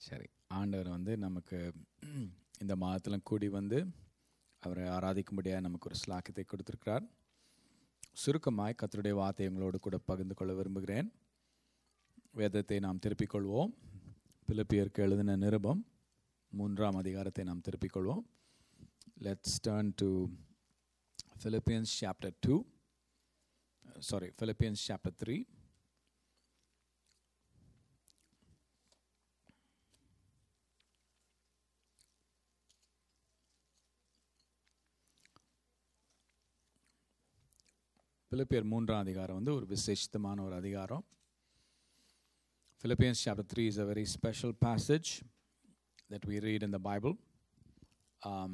சரி ஆண்டவர் வந்து நமக்கு இந்த மாதத்தில் கூடி வந்து அவரை ஆராதிக்கும்படியாக நமக்கு ஒரு ஸ்லாக்கியத்தை கொடுத்திருக்கிறார் சுருக்கமாய் கர்த்தருடைய வார்த்தை உங்களோடு கூட பகிர்ந்து கொள்ள விரும்புகிறேன் வேதத்தை நாம் திருப்பிக் கொள்வோம் பிலிப்பியருக்கு எழுதின நிருபம் மூன்றாம் அதிகாரத்தை நாம் திருப்பிக் கொள்வோம் let's turn to Philippians chapter 2 sorry Philippians chapter 3 பிலிப்பியர் மூன்றாம் அதிகாரம் வந்து ஒரு விசேஷித்தமான ஒரு அதிகாரம் Philippians chapter 3 is a very special passage that we read in the Bible. Um,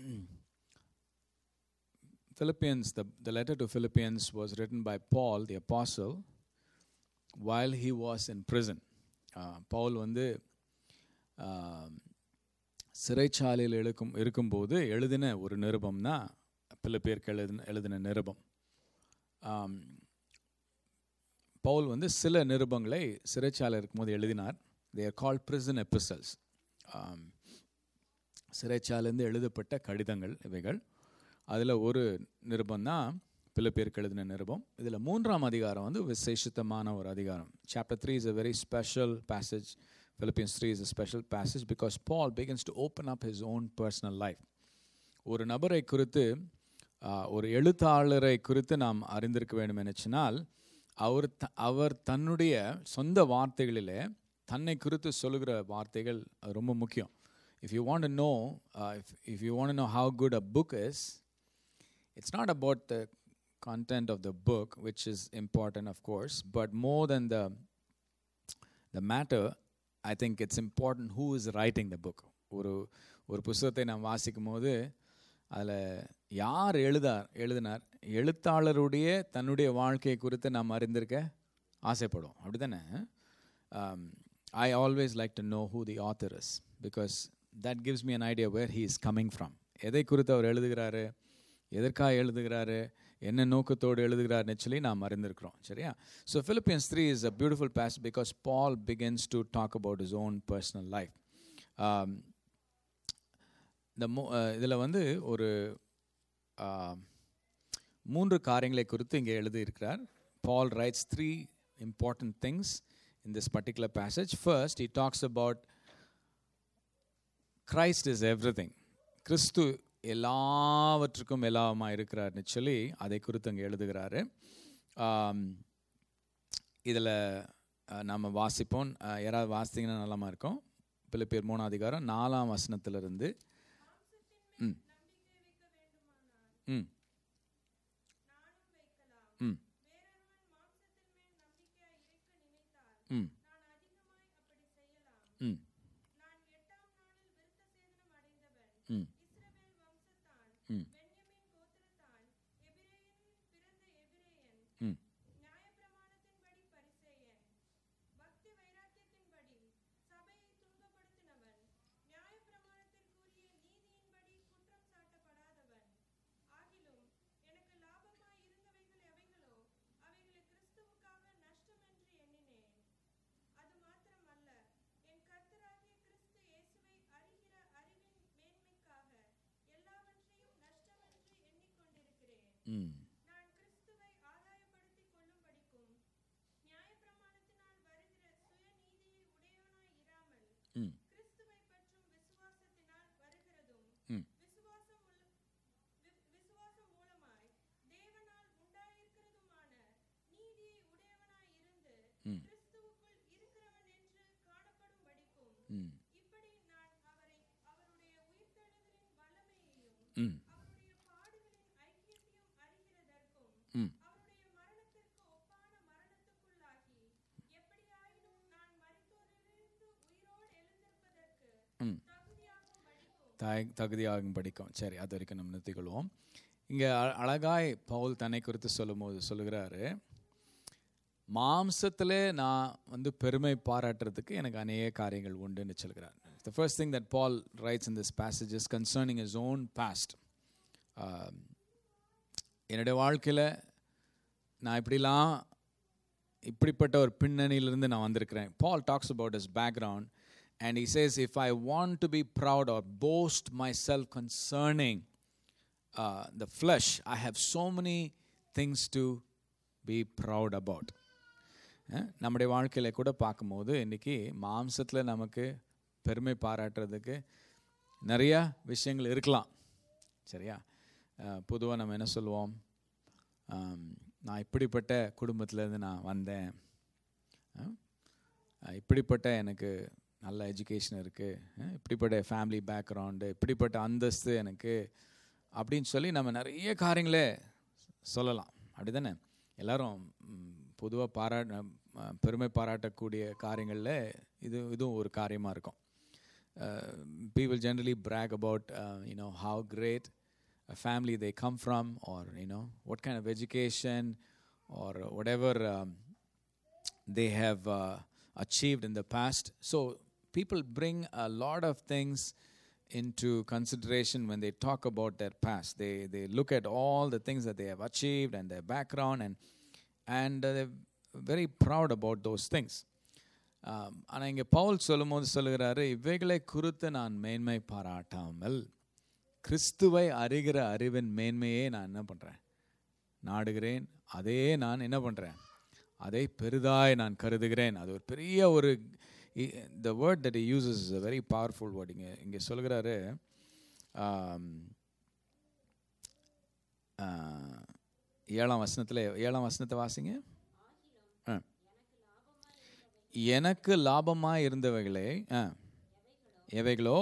Philippians, the, the letter to Philippians was written by Paul, the apostle, while he was in prison. Uh, Pavul வந்து uh, சிறைச்சாலையில் எடுக்கும் இருக்கும்போது எழுதின ஒரு நிருபம்னா பிலிப்பியருக்கு எழுதின எழுதின நிருபம் ஆம், பவுல் வந்து சில நிருபங்களை சிறைச்சாலை இருக்கும்போது எழுதினார் தேர் கால் prison epistles ஆம், சிறைச்சாலையிலிருந்து எழுதப்பட்ட கடிதங்கள் இவைகள் அதில் ஒரு நிருபம் தான் பிலிப்பியருக்கு எழுதின நிருபம் இதில் மூன்றாம் அதிகாரம் வந்து விசேஷித்தமான ஒரு அதிகாரம் chapter three is a very special passage Philippians 3 is a special passage because Paul begins to open up his own personal life. ஒரு நபரை குறித்து ஆ, ஒரு எழுத்தாளரை குறித்து நாம் அறிந்திருக்க வேண்டும் எனச்சினால் அவர் த- அவர் தன்னுடைய சொந்த வார்த்தைகளிலே தன்னை குறித்து சொல்லுகிற வார்த்தைகள் அது ரொம்ப முக்கியம் if you want know if if you want know how good a book is it's not about the content of the book which is important of course but more than the the matter i think it's important who is writing the book ஒரு ஒரு புஸ்தகத்தை நாம் வாசிக்கும் போது அதில் யார் எழுதார் எழுதினார் எழுத்தாளருடைய தன்னுடைய வாழ்க்கையை குறித்து நாம் அறிந்திருக்க ஆசைப்படுவோம் அப்படி தானே I always like to know who the author is because that gives me an idea where he is coming from எதை குறித்து அவர் எழுதுகிறாரு எதற்காக எழுதுகிறாரு என்ன நோக்கத்தோடு எழுதுகிறாருன்னு சொல்லி நாம் அறிந்திருக்கிறோம் சரியா so Philippians three is a beautiful passage because Paul begins to talk about his own personal life இந்த மோ இதில் வந்து ஒரு ஆம், மூன்று காரியங்களை குறித்து இங்கே எழுதியிருக்கிறார் Paul writes three important things in this particular passage first he talks about Christ is everything கிறிஸ்து எல்லாவற்றுக்கும் எல்லாமா இருக்கிறார்னு சொல்லி அதை குறித்து அங்கே எழுதுகிறாரு இதில் நம்ம வாசிப்போம் அஹ், யாராவது வாசித்தீங்கன்னா நலமா இருக்கும் பிலிப்பியர் மூணாம் அதிகாரம் நாலாம் வசனத்திலிருந்து ம் ம் ம் ம் ம் ம் ம் ம் ம் ம் ம் ம் ம் ம் ம் ம் தாய் தகுதியாகும் படிக்கும் சரி அது வரைக்கும் நம்ம நிறுத்திக்கொள்வோம் இங்கே அழகாய் பவுல் தன்னை குறித்து சொல்லும்போது சொல்லுகிறாரு மாம்சத்திலே நான் வந்து பெருமை பாராட்டுறதுக்கு எனக்கு அநேக காரியங்கள் உண்டுன்னு சொல்கிறார் the first thing that Paul writes in this passage is concerning is own past என்னுடைய வாழ்க்கையில் நான் இப்படிலாம் இப்படிப்பட்ட ஒரு பின்னணியிலிருந்து நான் வந்திருக்கிறேன் Paul talks about his background And he says, if I want to be proud or boast myself concerning uh, the flesh, I have so many things to be proud about. Ah, நம்முடைய வாழ்க்கையில் கூட பார்க்கும்போது இன்றைக்கி மாம்சத்தில் நமக்கு பெருமை பாராட்டுறதுக்கு நிறையா விஷயங்கள் இருக்கலாம் சரியா பொதுவாக நம்ம என்ன சொல்லுவோம் ஆம், நான் இப்படிப்பட்ட குடும்பத்திலேருந்து நான் வந்தேன் அஹ், அஹ், இப்படிப்பட்ட எனக்கு நல்ல எஜுகேஷன் இருக்குது இப்படிப்பட்ட ஃபேமிலி பேக்ரவுண்டு இப்படிப்பட்ட அந்தஸ்து எனக்கு அப்படின்னு சொல்லி நம்ம நிறைய காரியங்களே சொல்லலாம் அப்படி தானே எல்லாரும் பொதுவாக பாரா அஹ், பெருமை பாராட்டக்கூடிய காரியங்களில் இது இதுவும் ஒரு காரியமாக இருக்கும் people generally brag about uh, you know how great a family they come from or you know what kind of education or whatever um, they have uh, achieved in the past so people bring a lot of things into consideration when they talk about their past they they look at all the things that they have achieved and their background and and uh, they're very proud about those things ஆனால் இங்கே பவுல் சொல்லும்போது சொல்லுகிறாரு இவைகளை குறித்து நான் மேன்மை பாராட்டாமல் கிறிஸ்துவை அறிகிற அறிவின் மேன்மையே நான் என்ன பண்ணுறேன் நாடுகிறேன் அதே நான் என்ன பண்ணுறேன் அதை பெரிதாய் நான் கருதுகிறேன் அது ஒரு பெரிய ஒரு the word that uses is a very powerful word இங்கே இங்கே சொல்கிறாரு ஆம், ஆ, ஏழாம் வசனத்தில் ஏழாம் வசனத்தை வாசிங்க ஆ எனக்கு லாபமாக இருந்தவைகளே ஆ எவைகளோ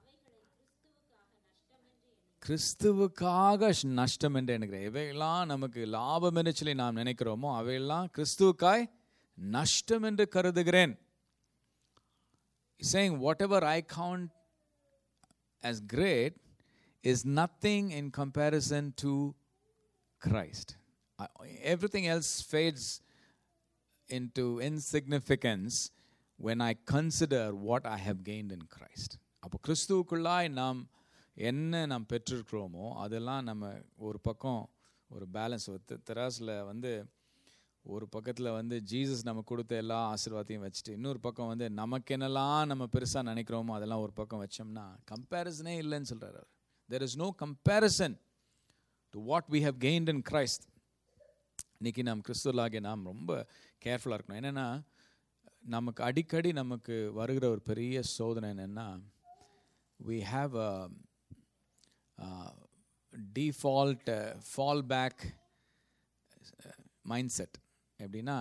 கிறிஸ்துவுக்காக ஷ்- நஷ்டம் என்று எண்ணுகிறேன் எவையெல்லாம் நமக்கு லாபம் என்று சொல்லி நாம் நினைக்கிறோமோ அவையெல்லாம் கிறிஸ்துவுக்காய் நஷ்டம் என்று கருதுகிறேன் saying whatever I count as great is nothing in comparison to Christ. I- Everything else fades into insignificance when I consider what I have gained in Christ. அப்போ கிறிஸ்துவுக்குள்ளாய் நாம் என்ன நாம் பெற்றிருக்கிறோமோ அதெல்லாம் நம்ம ஒரு பக்கம் ஒரு பேலன்ஸ் தெராஸில் வந்து ஒரு பக்கத்தில் வந்து ஜீசஸ் நம்ம கொடுத்த எல்லா ஆசீர்வாதத்தையும் வச்சுட்டு இன்னொரு பக்கம் வந்து நமக்கு என்னெல்லாம் நம்ம பெருசாக நினைக்கிறோமோ அதெல்லாம் ஒரு பக்கம் வச்சோம்னா கம்பேரிசனே இல்லைன்னு சொல்கிறார் அவர் there is no comparison to what we have gained in Christ இன்னைக்கு நாம் கிறிஸ்துவலாகிய நாம் ரொம்ப கேர்ஃபுல்லாக இருக்கணும் என்னென்னா நமக்கு அடிக்கடி நமக்கு வருகிற ஒரு பெரிய சோதனை என்னென்னா we have a, uh default uh, fallback uh, mindset எப்படின்னா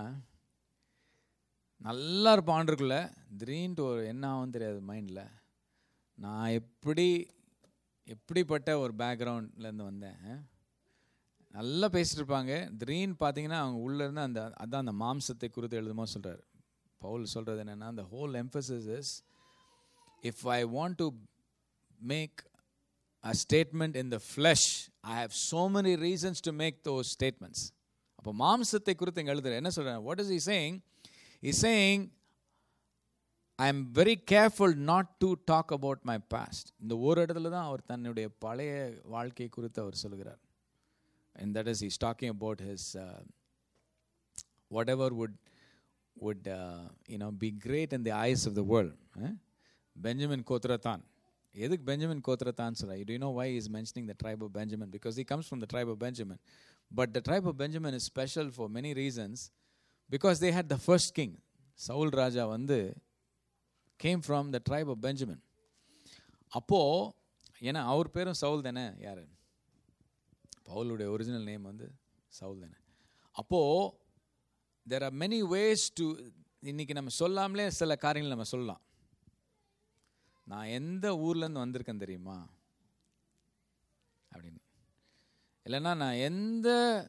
நல்லா இருப்பான் ஆண்டுக்குள்ள திடீர்னு ஒரு என்ன ஆகும் தெரியாது மைண்டில் நான் எப்படி எப்படிப்பட்ட ஒரு பேக்ரவுண்ட்லேருந்து வந்தேன் அஹ்? நல்லா பேசிட்டு இருப்பாங்க திடீர்னு பார்த்தீங்கன்னா அவங்க உள்ளே இருந்து அந்த அதான் அந்த மாம்சத்தை குறித்து எழுதுமோ சொல்கிறார் பவுல் சொல்கிறது என்னென்னா the whole emphasis is if I want to make a statement in the flesh, I have so many reasons to make those statements. அப்போ மாம்சத்தை குறித்து இங்கே எழுதுற என்ன சொல்கிறேன் what is he saying? He's saying, I am very careful not to talk about my past இந்த ஒரு இடத்துல தான் அவர் தன்னுடைய பழைய வாழ்க்கை குறித்து அவர் சொல்கிறார் and that is he's talking about his uh, whatever would would uh, you know be great in the eyes of the world eh? benjamin kotratan எதுக்கு பெஞ்சமின் கோத்திரத்தான் சொல்ற do you know why he is mentioning the tribe of benjamin because he comes from the tribe of benjamin but the tribe of benjamin is special for many reasons because they had the first king Saul ராஜா வந்து came from the tribe of benjamin அப்போ ஏன்னா அவர் பேரும் சவுல் தானே யாரு பவுலுடைய original name வந்து Saul தானே அப்போது there are many ways to இன்னைக்கு நம்ம சொல்லாமலே சில காரியங்கள் நம்ம சொல்லலாம் நான் எந்த ஊர்லேருந்து வந்திருக்கேன் தெரியுமா அப்படின்னு இல்லைன்னா நான் எந்த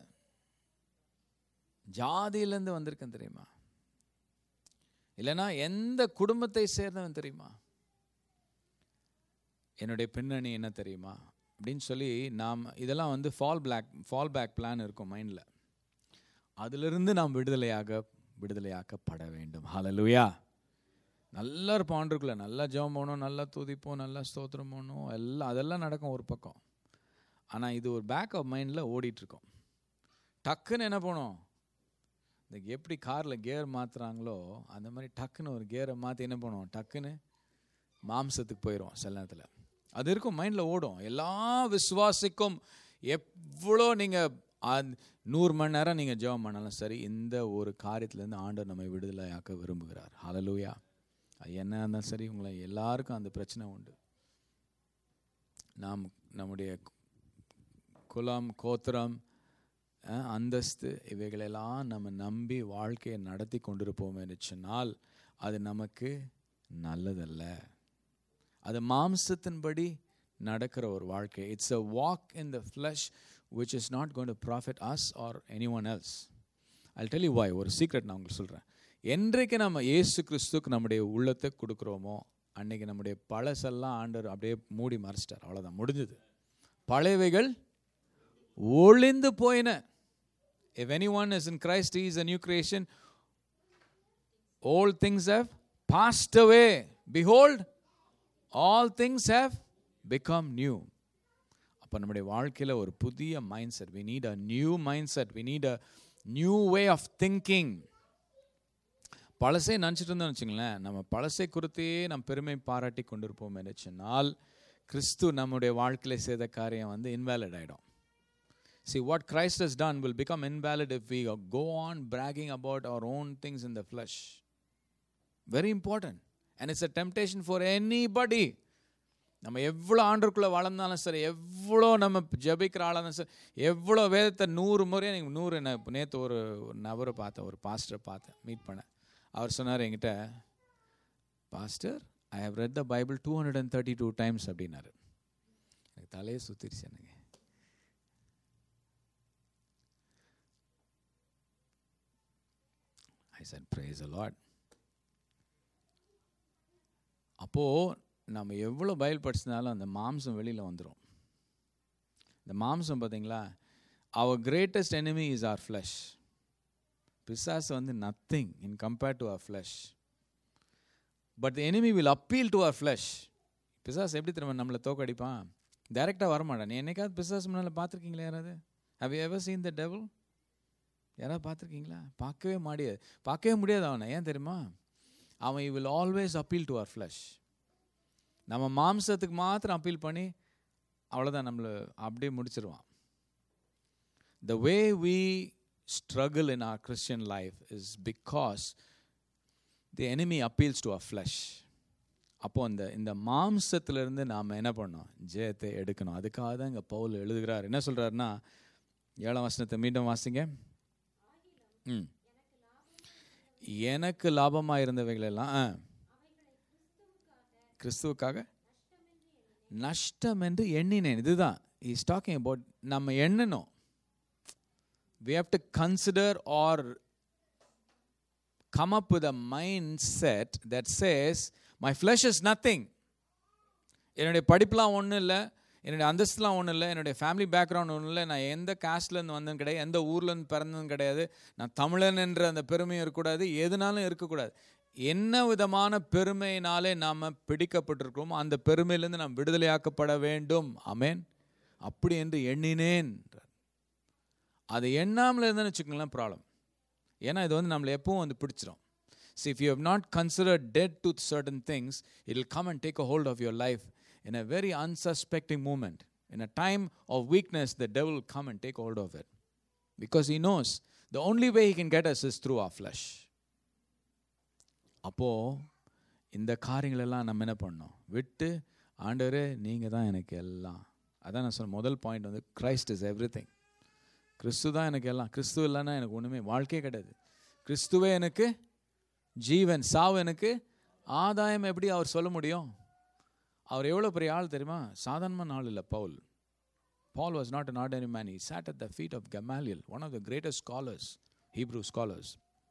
ஜாதியிலேருந்து வந்திருக்கேன் தெரியுமா இல்லைன்னா எந்த குடும்பத்தை சேர்ந்தவன் தெரியுமா என்னுடைய பின்னணி என்ன தெரியுமா அப்படின்னு சொல்லி நாம் இதெல்லாம் வந்து fall back fall back plan இருக்கும் மைண்டில் அதிலிருந்து நாம் விடுதலையாக விடுதலையாக்கப்பட வேண்டும் ஹalleluya நல்லா இருப்போம் ஆண்டுக்குள்ள நல்லா ஜெபம் போகணும் நல்லா துதிப்போம் நல்லா ஸ்தோத்திரம் போகணும் எல்லாம் அதெல்லாம் நடக்கும் ஒரு பக்கம் ஆனால் இது ஒரு பேக் ஆஃப் மைண்டில் ஓடிட்டுருக்கோம் டக்குன்னு என்ன பண்ணும் இந்த எப்படி காரில் கியர் மாற்றுறாங்களோ அந்த மாதிரி டக்குன்னு ஒரு கியரை மாற்றி என்ன பண்ணுவோம் டக்குன்னு மாம்சத்துக்கு போயிடும் சில நேரத்தில் அது இருக்கும் மைண்டில் ஓடும் எல்லா விசுவாசிக்கும் எவ்வளோ நீங்கள் நூறு மணி நேரம் நீங்கள் ஜெபம் பண்ணாலும் சரி இந்த ஒரு காரியத்திலேருந்து ஆண்டவர் நம்மை விடுதலையாக்க விரும்புகிறார் ஹalleluya அது என்ன இருந்தாலும் சரி உங்களை எல்லாருக்கும் அந்த பிரச்சனை உண்டு நாம் நம்முடைய குலம் கோத்திரம் அஹ், அந்தஸ்து இவைகளெல்லாம் நம்ம நம்பி வாழ்க்கையை நடத்தி கொண்டிருப்போம் என்று சொன்னால் அது நமக்கு நல்லதல்ல அது மாம்சத்தின்படி நடக்கிற ஒரு வாழ்க்கை it's a walk in the flesh which is not going to profit us or any one else I tell you why ஒரு சீக்ரெட் நான் உங்களுக்கு சொல்கிறேன் என்றைக்கு நம்ம இயேசு கிறிஸ்துக்கு நம்முடைய உள்ளத்தை கொடுக்குறோமோ அன்னைக்கு நம்முடைய பழசெல்லாம் ஆண்டவர் அப்படியே மூடி மறைச்சிட்டார் அவ்வளோதான் முடிஞ்சது பழையவைகள் ஒளிந்து போயின if any one is in Christ is a new creation all things have passed away. Behold, all things have become new. அப்போ நம்முடைய வாழ்க்கையில் ஒரு புதிய mind set we need a new mind set we need a new way of thinking பழசே நினச்சிட்டு இருந்தோம்னு வச்சுங்களேன் நம்ம பழசை குறித்தே நம்ம பெருமை பாராட்டி கொண்டிருப்போம் என்று சொன்னால் கிறிஸ்து நம்முடைய வாழ்க்கையில் செய்த காரியம் வந்து இன்வேலிட் ஆகிடும் See, what Christ has done will become invalid if we go on bragging about our own things in the flesh. Very important. And it's a temptation for anybody. நம்ம எவ்வளோ ஆண்டருக்குள்ளே வளர்ந்தாலும் சரி எவ்வளோ நம்ம ஜபிக்கிற ஆளாக இருந்தாலும் சரி எவ்வளோ வேதத்தை நூறு முறை எனக்கு நூறு நான் நேற்று ஒரு நபரை பார்த்தேன் ஒரு பாஸ்டரை பார்த்தேன் மீட் பண்ணேன் அவர் சொன்னார் என்கிட்ட pastor I have read the Bible two hundred and thirty two times அப்படின்னாரு எனக்கு தலையே சுத்திருச்சு எனக்கு I said praise the Lord அப்போது நம்ம எவ்வளோ பைபிள் படிச்சிருந்தாலும் அந்த மாம்சம் வெளியில் வந்துடும் இந்த மாம்சம் பார்த்தீங்களா அவர் greatest enemy is our flesh பிசாசு வந்து nothing in compared to our flesh but the enemy will appeal to our flesh பிசாஸ் எப்படி திரும்ப நம்மளை தோக்கடிப்பான் டைரெக்டாக வரமாட்டான் நீ என்னைக்காவது பிசாஸ் முன்னால் பார்த்துருக்கீங்களா யாராவது ஹவ் எவர் சீன் த டெவல் யாராவது பார்த்துருக்கீங்களா பார்க்கவே முடியாது பார்க்கவே முடியாது அவனை ஏன் தெரியுமா அவன் will always appeal to our flesh நம்ம மாம்சத்துக்கு மாத்திரம் அப்பீல் பண்ணி அவ்வளோதான் நம்மளை அப்படியே முடிச்சிருவான் the way we struggle in our Christian life is because the enemy appeals to our flesh அப்போ இந்த இந்த மாம்சத்திலிருந்து நாம் என்ன பண்ணோம் ஜெயத்தை எடுக்கணும் அதுக்காக தான் இங்கே பவுல் எழுதுகிறார் என்ன சொல்கிறாருன்னா ஏழாம் வசனத்தை மீண்டும் வாசிங்க ம் எனக்கு லாபமாக இருந்தவைகள் எல்லாம் ஆ. கிறிஸ்துவுக்காக நஷ்டம் என்று எண்ணினேன் இதுதான் இஸ் டாக்கிங் அபவுட் நம்ம எண்ணணும் we have to consider or come up with a mindset that says my flesh is nothing என்னுடைய படிப்புலாம் ஒன்றும் இல்லை என்னுடைய அந்தஸ்துலாம் ஒன்றும் இல்லை என்னுடைய ஃபேமிலி பேக்ரவுண்ட் ஒன்றும் இல்லை நான் எந்த காஸ்ட்லேருந்து வந்ததும் கிடையாது எந்த ஊர்லேருந்து பிறந்ததும் கிடையாது நான் தமிழன் என்ற அந்த பெருமையும் இருக்கக்கூடாது எதுனாலும் இருக்கக்கூடாது என்ன விதமான பெருமையினாலே நாம் பிடிக்கப்பட்டிருக்கிறோமோ அந்த பெருமையிலேருந்து நாம் விடுதலையாக்கப்பட வேண்டும் அமேன் அப்படி என்று எண்ணினேன் அதை எண்ணாமல் இருந்தேன்னு வச்சுக்கோங்களேன் ப்ராப்ளம் ஏன்னா இது வந்து நம்மளை எப்பவும் வந்து பிடிச்சிரும் See, if you have not considered dead to certain things, it will come and take a hold of your life in a very unsuspecting moment. In a time of weakness, the devil will come and take hold of it. Because he knows the only way he can get us is through our flesh. அப்போ இந்த காரியங்களெல்லாம் நம்ம என்ன பண்ணோம் விட்டு ஆண்டவரே நீங்கள் தான் எனக்கு எல்லாம் அதான் நான் சொன்ன முதல் பாயிண்ட் வந்து கிரைஸ்ட் இஸ் எவ்ரி திங் கிறிஸ்து தான் எனக்கு எல்லாம் கிறிஸ்து இல்லைன்னா எனக்கு ஒன்றுமே வாழ்க்கையே கிடையாது கிறிஸ்துவே எனக்கு ஜீவன் சாவு எனக்கு ஆதாயம் எப்படி அவர் சொல்ல முடியும் அவர் எவ்வளோ பெரிய ஆள் தெரியுமா சாதாரணமான ஆள் இல்லை Pavul Paul was not an ordinary man. He sat at the feet of Gamaliel, one of the greatest scholars, Hebrew scholars.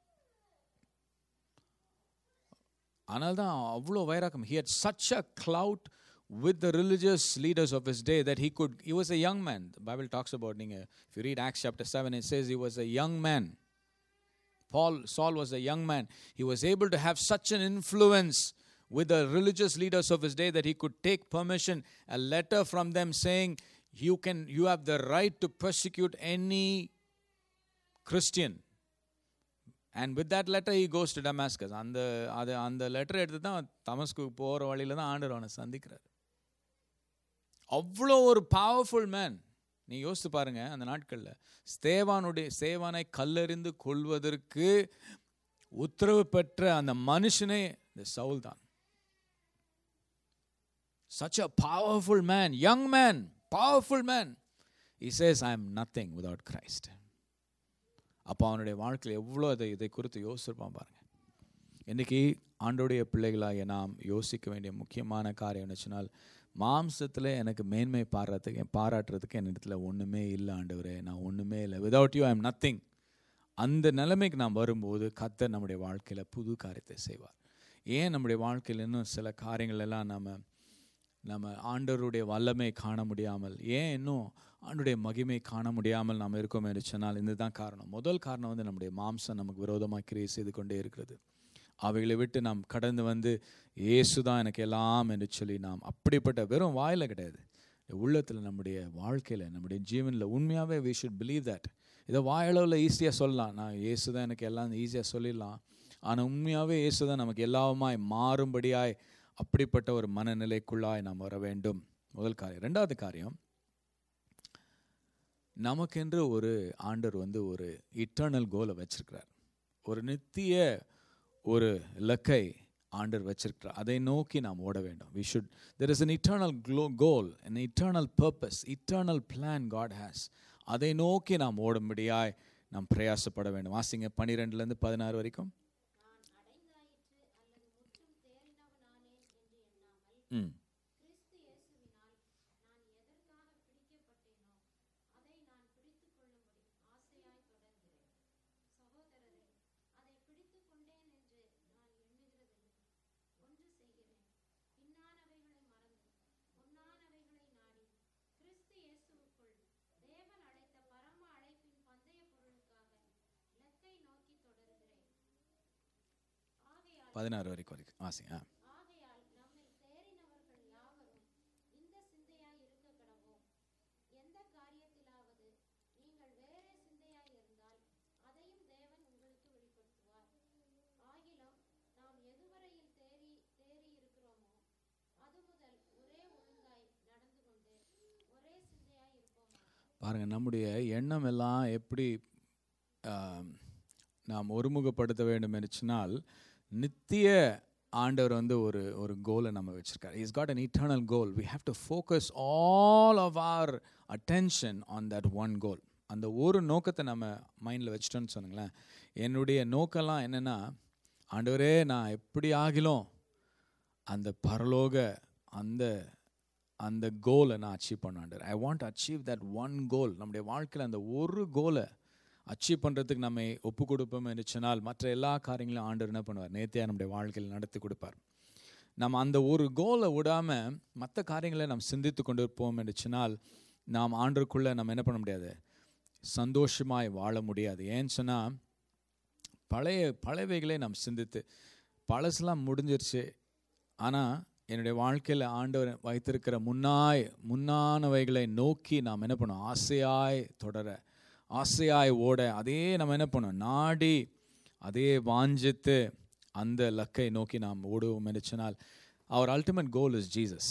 ஆனால் தான் அவ்வளோ வைராக்கம் he had such a clout with the religious leaders of his day that he could he was a young man the bible talks about நீங்க if you read acts chapter 7 it says he was a young man paul saul was a young man he was able to have such an influence with the religious leaders of his day that he could take permission a letter from them saying you can you have the right to persecute any christian and with that letter he goes to Damascus அந்த அது அந்த letter எடுத்து தான் தமஸ்கு போகிற வழியில தான் ஆண்டவர் அவனை சந்திக்கிறார் அவ்வளோ ஒரு பவர்ஃபுல் மேன் நீ யோசித்து பாருங்க அந்த நாட்களில் ஸ்தேவானுடைய சேவானை கல்லெறிந்து கொள்வதற்கு உத்தரவு பெற்ற அந்த மனுஷனே இந்த சவுல் தான் such a powerful man, young man, powerful man. He says, I am nothing without Christ. அப்போ அவனுடைய வாழ்க்கையில் எவ்வளோ அதை இதை குறித்து யோசிச்சிருப்பான் பாருங்க இன்னைக்கு ஆண்டோடைய பிள்ளைகளாகிய நாம் யோசிக்க வேண்டிய முக்கியமான காரியம் என்ன சொன்னால் மாம்சத்தில் எனக்கு மேன்மை பாராட்டுறதுக்கு பாராட்டுறதுக்கு என்னிடத்துல ஒன்றுமே இல்லை ஆண்டவரே நான் ஒன்றுமே இல்லை without you I am nothing அந்த நிலைமைக்கு நாம் வரும்போது கத்தர் நம்முடைய வாழ்க்கையில் புது காரியத்தை செய்வார் ஏன் நம்முடைய வாழ்க்கையில் இன்னும் சில காரியங்கள் எல்லாம் நம்ம நம்ம ஆண்டவருடைய வல்லமை காண முடியாமல் ஏன் இன்னும் ஆண்டுடைய மகிமை காண முடியாமல் நாம் இருக்கோம் என்று சொன்னால் இதுதான் காரணம் முதல் காரணம் வந்து நம்முடைய மாம்சம் நமக்கு விரோதமாக கிரியை செய்து கொண்டே இருக்கிறது அவைகளை விட்டு நாம் கடந்து வந்து இயேசு தான் எனக்கு எல்லாம் என்று சொல்லி நாம் அப்படிப்பட்ட வெறும் வாயில் கிடையாது உள்ளத்தில் நம்முடைய வாழ்க்கையில் நம்முடைய ஜீவனில் உண்மையாகவே வி ஷுட் பிலீவ் தட் இதை வாயளவில் ஈஸியாக சொல்லலாம் நான் இயேசு தான் எனக்கு எல்லாம் ஈஸியாக சொல்லிடலாம் ஆனால் உண்மையாகவே இயேசு தான் நமக்கு எல்லாவுமாய் மாறும்படியாய் அப்படிப்பட்ட ஒரு மனநிலைக்குள்ளாய் நாம் வர வேண்டும் முதல் காரியம் ரெண்டாவது காரியம் நமக்கென்று ஒரு ஆண்டர் வந்து ஒரு இட்டர்னல் கோலை வச்சிருக்கிறார் ஒரு நித்திய ஒரு இலக்கை ஆண்டர் வச்சிருக்கிறார் அதை நோக்கி நாம் ஓட வேண்டும் we should there is an eternal க்ளோ goal an eternal purpose eternal plan God has அதை நோக்கி நாம் ஓடும்படியாய் நாம் பிரயாசப்பட வேண்டும் வாசிங்க பன்னிரெண்டுலேருந்து பதினாறு வரைக்கும் ம் பதினாறு வரைக்கும் வரைக்கும் வாசிங்க ஆ ஆகையால் நம்மை தேறினவர்கள் யாவரும் இந்த சிந்தையாய் இருக்க கடவோம் எந்த காரியத்திலாவது நீங்கள் வேறே சிந்தையாய் இருந்தால் அதையும் தேவன் உங்களுக்கு வெளிப்படுத்துவார் ஆகிலும் நாம் எதுவரையில் தேறி தேறி இருக்கிறோமோ அது முதல் ஒரே ஒழுங்காய் நடந்து கொண்டு ஒரே சிந்தையாய் இருப்போமா பாருங்க நம்முடைய எண்ணம் எல்லாம் எப்படி ஆம், நாம் ஒருமுகப்படுத்த வேண்டும் என்று சொன்னால் நித்திய ஆண்டவர் வந்து ஒரு ஒரு கோலை நம்ம வச்சிருக்காரு is God an eternal goal we have to focus all of our attention on that one goal அந்த ஒரு நோக்கத்தை நம்ம மைண்டில் வச்சிட்டோன்னு சொன்னுங்களேன் என்னுடைய நோக்கம்லாம் என்னென்னா ஆண்டவரே நான் எப்படி ஆகிலும் அந்த பரலோக அந்த அந்த கோலை நான் அச்சீவ் பண்ணாண்டர் I want achieve that one goal நம்முடைய வாழ்க்கையில் அந்த ஒரு கோலை அச்சீவ் பண்ணுறதுக்கு நம்மை ஒப்பு கொடுப்போம் என்று சொன்னால் மற்ற எல்லா காரியங்களும் ஆண்டவர் என்ன பண்ணுவார் நேர்த்தியாக நம்முடைய வாழ்க்கையில் நடத்தி கொடுப்பார் நம்ம அந்த ஒரு கோலை விடாமல் மற்ற காரியங்களை நாம் சிந்தித்து கொண்டு இருப்போம் என்று சொன்னால் நாம் ஆண்டருக்குள்ளே நம்ம என்ன பண்ண முடியாது சந்தோஷமாய் வாழ முடியாது ஏன்னு சொன்னால் பழைய பழையவைகளை நாம் சிந்தித்து பழசெல்லாம் முடிஞ்சிருச்சு ஆனால் என்னுடைய வாழ்க்கையில் ஆண்டவர் வைத்திருக்கிற முன்னாய் முன்னானவைகளை நோக்கி நாம் என்ன பண்ணோம் ஆசையாய் தொடர ஆசையாய் ஓட அதே நம்ம என்ன பண்ணோம் நாடி அதே வாஞ்சித்து அந்த லக்கை நோக்கி நாம் ஓடுவோம் என்று சொன்னால் அவர் ultimate goal is Jesus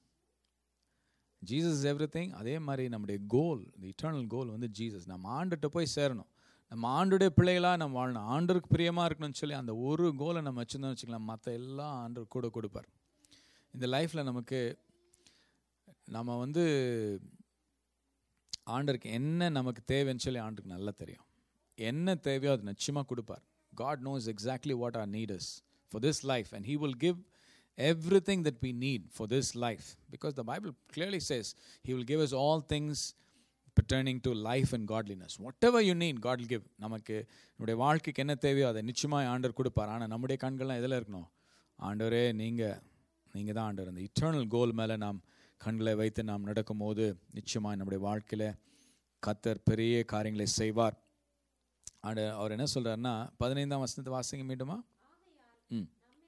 Jesus everything அதே மாதிரி நம்முடைய கோல் இந்த இட்டர்னல் கோல் வந்து ஜீசஸ் நம்ம ஆண்டுகிட்ட போய் சேரணும் நம்ம ஆண்டுடைய பிள்ளைகளாக நம்ம வாழணும் ஆண்டருக்கு பிரியமாக இருக்கணும்னு சொல்லி அந்த ஒரு கோலை நம்ம வச்சுருந்தோம்னு வச்சுக்கலாம் மற்ற எல்லாம் ஆண்டர் கூட கொடுப்பார் இந்த லைஃப்பில் நமக்கு நம்ம வந்து ஆண்டருக்கு என்ன நமக்கு தேவைன்னு சொல்லி ஆண்டருக்கு நல்லா தெரியும் என்ன தேவையோ அது நிச்சயமாக கொடுப்பார் God knows exactly what are need is for this life and he will give everything that we need for this life because the bible clearly says he will give us all things pertaining to life and godliness whatever you need god will give நமக்கு நம்முடைய வாழ்க்கைக்கு என்ன தேவையோ அதை நிச்சயமாக ஆண்டவர் கொடுப்பார் ஆனால் நம்முடைய கண்கள்லாம் எதில் இருக்கணும் ஆண்டவரே நீங்கள் நீங்கள் தான் ஆண்டவர் அந்த இட்டர்னல் கோல் மேலே நாம் கண்களை வைத்து நாம் நடக்கும்போது நிச்சயமாக நம்முடைய வாழ்க்கையில் கத்தர் பெரிய காரியங்களை செய்வார் ஆண்டு அவர் என்ன சொல்கிறாருன்னா பதினைந்தாம் வசனத்தை வாசிங்க மீண்டுமா ம்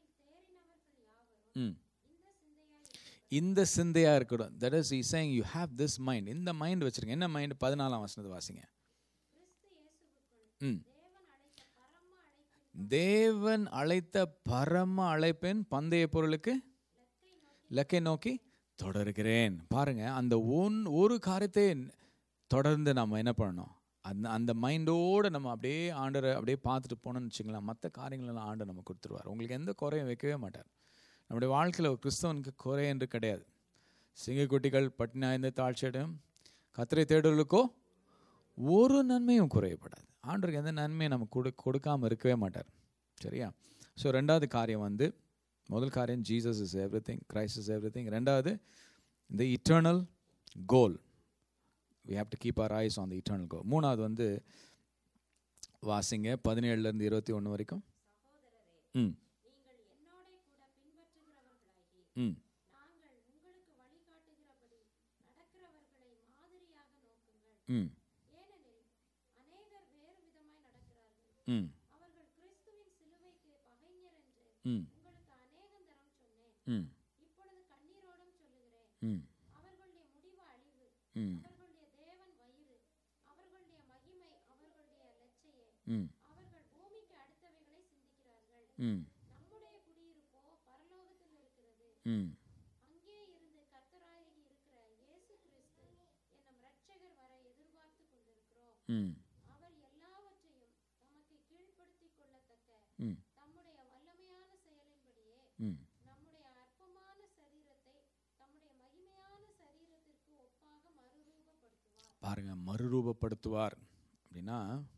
ம் இந்த சிந்தையாக இருக்கணும் that is is saying you have this mind இந்த மைண்ட் வச்சிருங்க என்ன மைண்ட் பதினாலாம் வசனத்தை வாசிங்க ம் தேவன் அழைத்த பரம அழைப்பேன் பந்தய பொருளுக்கு இலக்கை நோக்கி தொடர்கிறேன் பாருங்க அந்த ஒன் ஒரு காரியத்தை தொடர்ந்து நம்ம என்ன பண்ணணும் அந்த அந்த மைண்டோடு நம்ம அப்படியே ஆண்டரை அப்படியே பார்த்துட்டு போனோம்னு வச்சுங்களேன் மற்ற காரியங்களெல்லாம் ஆண்டர் நம்ம கொடுத்துருவார் உங்களுக்கு எந்த குறையும் வைக்கவே மாட்டார் நம்முடைய வாழ்க்கையில் ஒரு கிறிஸ்தவனுக்கு குறை என்று கிடையாது சிங்கக்குட்டிகள் பட்டினாய்ந்த தாழ்ச்சியிடம் கத்திரை தேடலுக்கோ ஒரு நன்மையும் குறையப்படாது ஆண்டருக்கு எந்த நன்மையும் நம்ம கொடு கொடுக்காமல் இருக்கவே மாட்டார் சரியா ஸோ ரெண்டாவது காரியம் வந்து முதல் காரியம் Jesus is everything Christ is everything ரெண்டாவது இந்த eternal goal we have to keep our eyes on the eternal goal மூணாவது வந்து வாசிங்க பதினேழுலேருந்து இருபத்தி ஒன்று வரைக்கும் ம் நீங்கள் என்னோடே கூட பின்பற்றுகிறவர்களாகி ம் நாங்கள் உங்களுக்கு வழிகாட்டுகிறபடி நடக்கிறவர்களை மாதிரியாக நோக்குங்கள் ம் ஏனெனில் அநேகர் வேறு விதமாய் நடக்கிறார்கள் ம் அவர்கள் கிறிஸ்துவின் சிலுவைக்கு பகைஞர் என்று ம் உங்களுக்கு அநேகந்தரம் சொன்னேன் ம் இப்பொழுது கண்ணீரோடும் சொல்லுகிறேன் ம் அவர்களுடைய முடிவு அழிவு ம் அவர்களுடைய தேவன் வயிறு அவர்களுடைய மகிமை அவர்களுடைய லட்சையே ம் அவர்கள் பூமிக்கு அடுத்தவைகளை சிந்திக்கிறார்கள் ம் நம்முடைய குடியிருப்போ பரலோகத்தில் இருக்கிறது ம் அங்கே இருந்து கர்த்தராகி இருக்கிற இயேசு கிறிஸ்து என்னும் இரட்சகர் வர எதிர்பார்த்து கொண்டிருக்கிறோம் ம் அவர் எல்லாவற்றையும் தமக்கு கீழ்ப்படுத்திக் கொள்ளத்தக்க ம் தம்முடைய வல்லமையான செயலின்படியே ம் நம்முடைய அற்பமான சரீரத்தை தம்முடைய மகிமையான சரீரத்திற்கு ஒப்பாக மறுரூபப்படுத்துவார் பாருங்க மறுரூபப்படுத்துவார் அப்படின்னா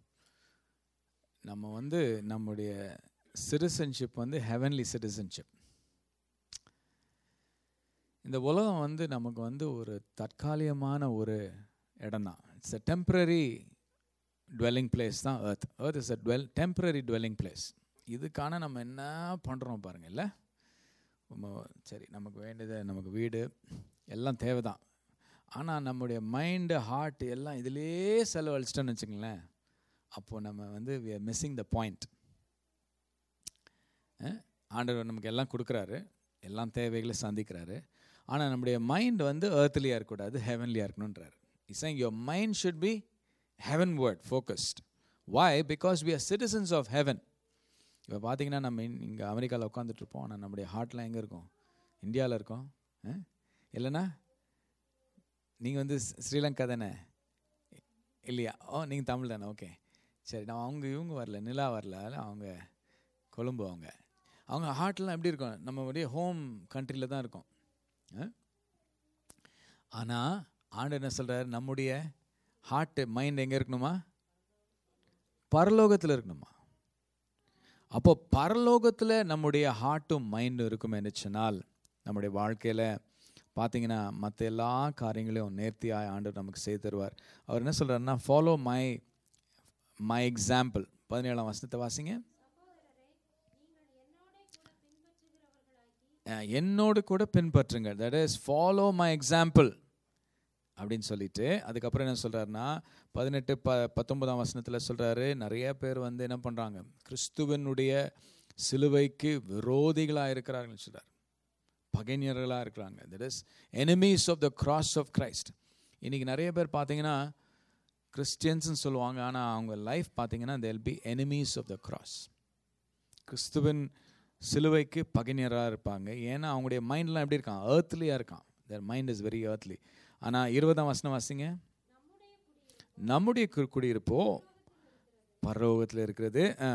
நம்ம வந்து நம்முடைய சிட்டிசன்ஷிப் வந்து ஹெவன்லி சிட்டிசன்ஷிப் இந்த உலகம் வந்து நமக்கு வந்து ஒரு தற்காலிகமான ஒரு இடம் தான் it's a temporary dwelling place தான் earth earth is a dwell temporary dwelling place இதுக்கான நம்ம என்ன பண்ணுறோம் பாருங்க இல்லை நம்ம சரி நமக்கு வேண்டியது நமக்கு வீடு எல்லாம் தேவை தான் ஆனால் நம்முடைய மைண்டு ஹார்ட் எல்லாம் இதிலே செலவழிச்சிட்டோன்னு வச்சுங்களேன் அப்போது நம்ம வந்து we are missing the point ஆண்டவர் நமக்கு எல்லாம் கொடுக்குறாரு எல்லாம் தேவைகளை சந்திக்கிறாரு ஆனால் நம்முடைய மைண்ட் வந்து ஏர்த்லியாக இருக்கக்கூடாது ஹெவன்லியாக இருக்கணுன்றாரு is saying your mind should be heavenward focused why because we are citizens of heaven இப்போ பார்த்தீங்கன்னா நம்ம இங்கே அமெரிக்காவில் உட்காந்துட்டு இருப்போம் ஆனால் நம்முடைய ஹார்ட்லாம் எங்கே இருக்கும் இந்தியாவில் இருக்கோம் ஆ? இல்லைன்னா நீங்கள் வந்து ஸ்ரீ- ஸ்ரீலங்கா தானே இல்லையா ஓ நீங்கள் தமிழ் தானே ஓகே சரி நான் அவங்க இவங்க வரல நிலா வரல அவங்க கொழும்பு அவங்க அவங்க ஹார்ட்லாம் எப்படி இருக்கும் நம்ம அப்படியே ஹோம் கண்ட்ரியில் தான் இருக்கும் ஆனால் ஆண்டு என்ன சொல்கிறார் நம்முடைய ஹார்ட்டு மைண்ட் எங்கே இருக்கணுமா பரலோகத்தில் இருக்கணுமா அப்போ பரலோகத்தில் நம்முடைய ஹார்ட்டும் மைண்டும் இருக்கும் சொன்னால் நம்முடைய வாழ்க்கையில் பார்த்தீங்கன்னா மற்ற எல்லா காரியங்களையும் நேர்த்தியாய் ஆண்டவர் நமக்கு செய்து தருவார் அவர் என்ன சொல்கிறாருன்னா ஃபாலோ மை மை எக்ஸாம்பிள் பதினேழாம் வசனத்தை வாசிங்க அஹ், என்னோடு கூட பின்பற்றுங்க that is follow my example அப்படின்னு சொல்லிட்டு அதுக்கப்புறம் என்ன சொல்றாருன்னா பதினெட்டு ப பத்தொன்பதாம் வசனத்தில் சொல்றாரு நிறைய பேர் வந்து என்ன பண்றாங்க கிறிஸ்துவனுடைய சிலுவைக்கு விரோதிகளாக இருக்கிறார்கள் சொல்றார் பகைஞர்களாக இருக்கிறாங்க that is enemies of the cross of Christ இன்னைக்கு நிறைய பேர் பார்த்தீங்கன்னா கிறிஸ்டியன்ஸ்னு சொல்லுவாங்க ஆனால் அவங்க லைஃப் பார்த்தீங்கன்னா they'll be enemies of the cross கிறிஸ்துவின் சிலுவைக்கு பகைஞராக இருப்பாங்க ஏன்னா அவங்களுடைய மைண்ட்லாம் எப்படி இருக்கான் ஏர்த்லியாக இருக்கான் their mind is very earthly ஆனால் இருபதாம் வசனம் வாசிங்க நம்முடைய கு- குடியிருப்போ பரலோகத்தில் இருக்கிறது ஆ.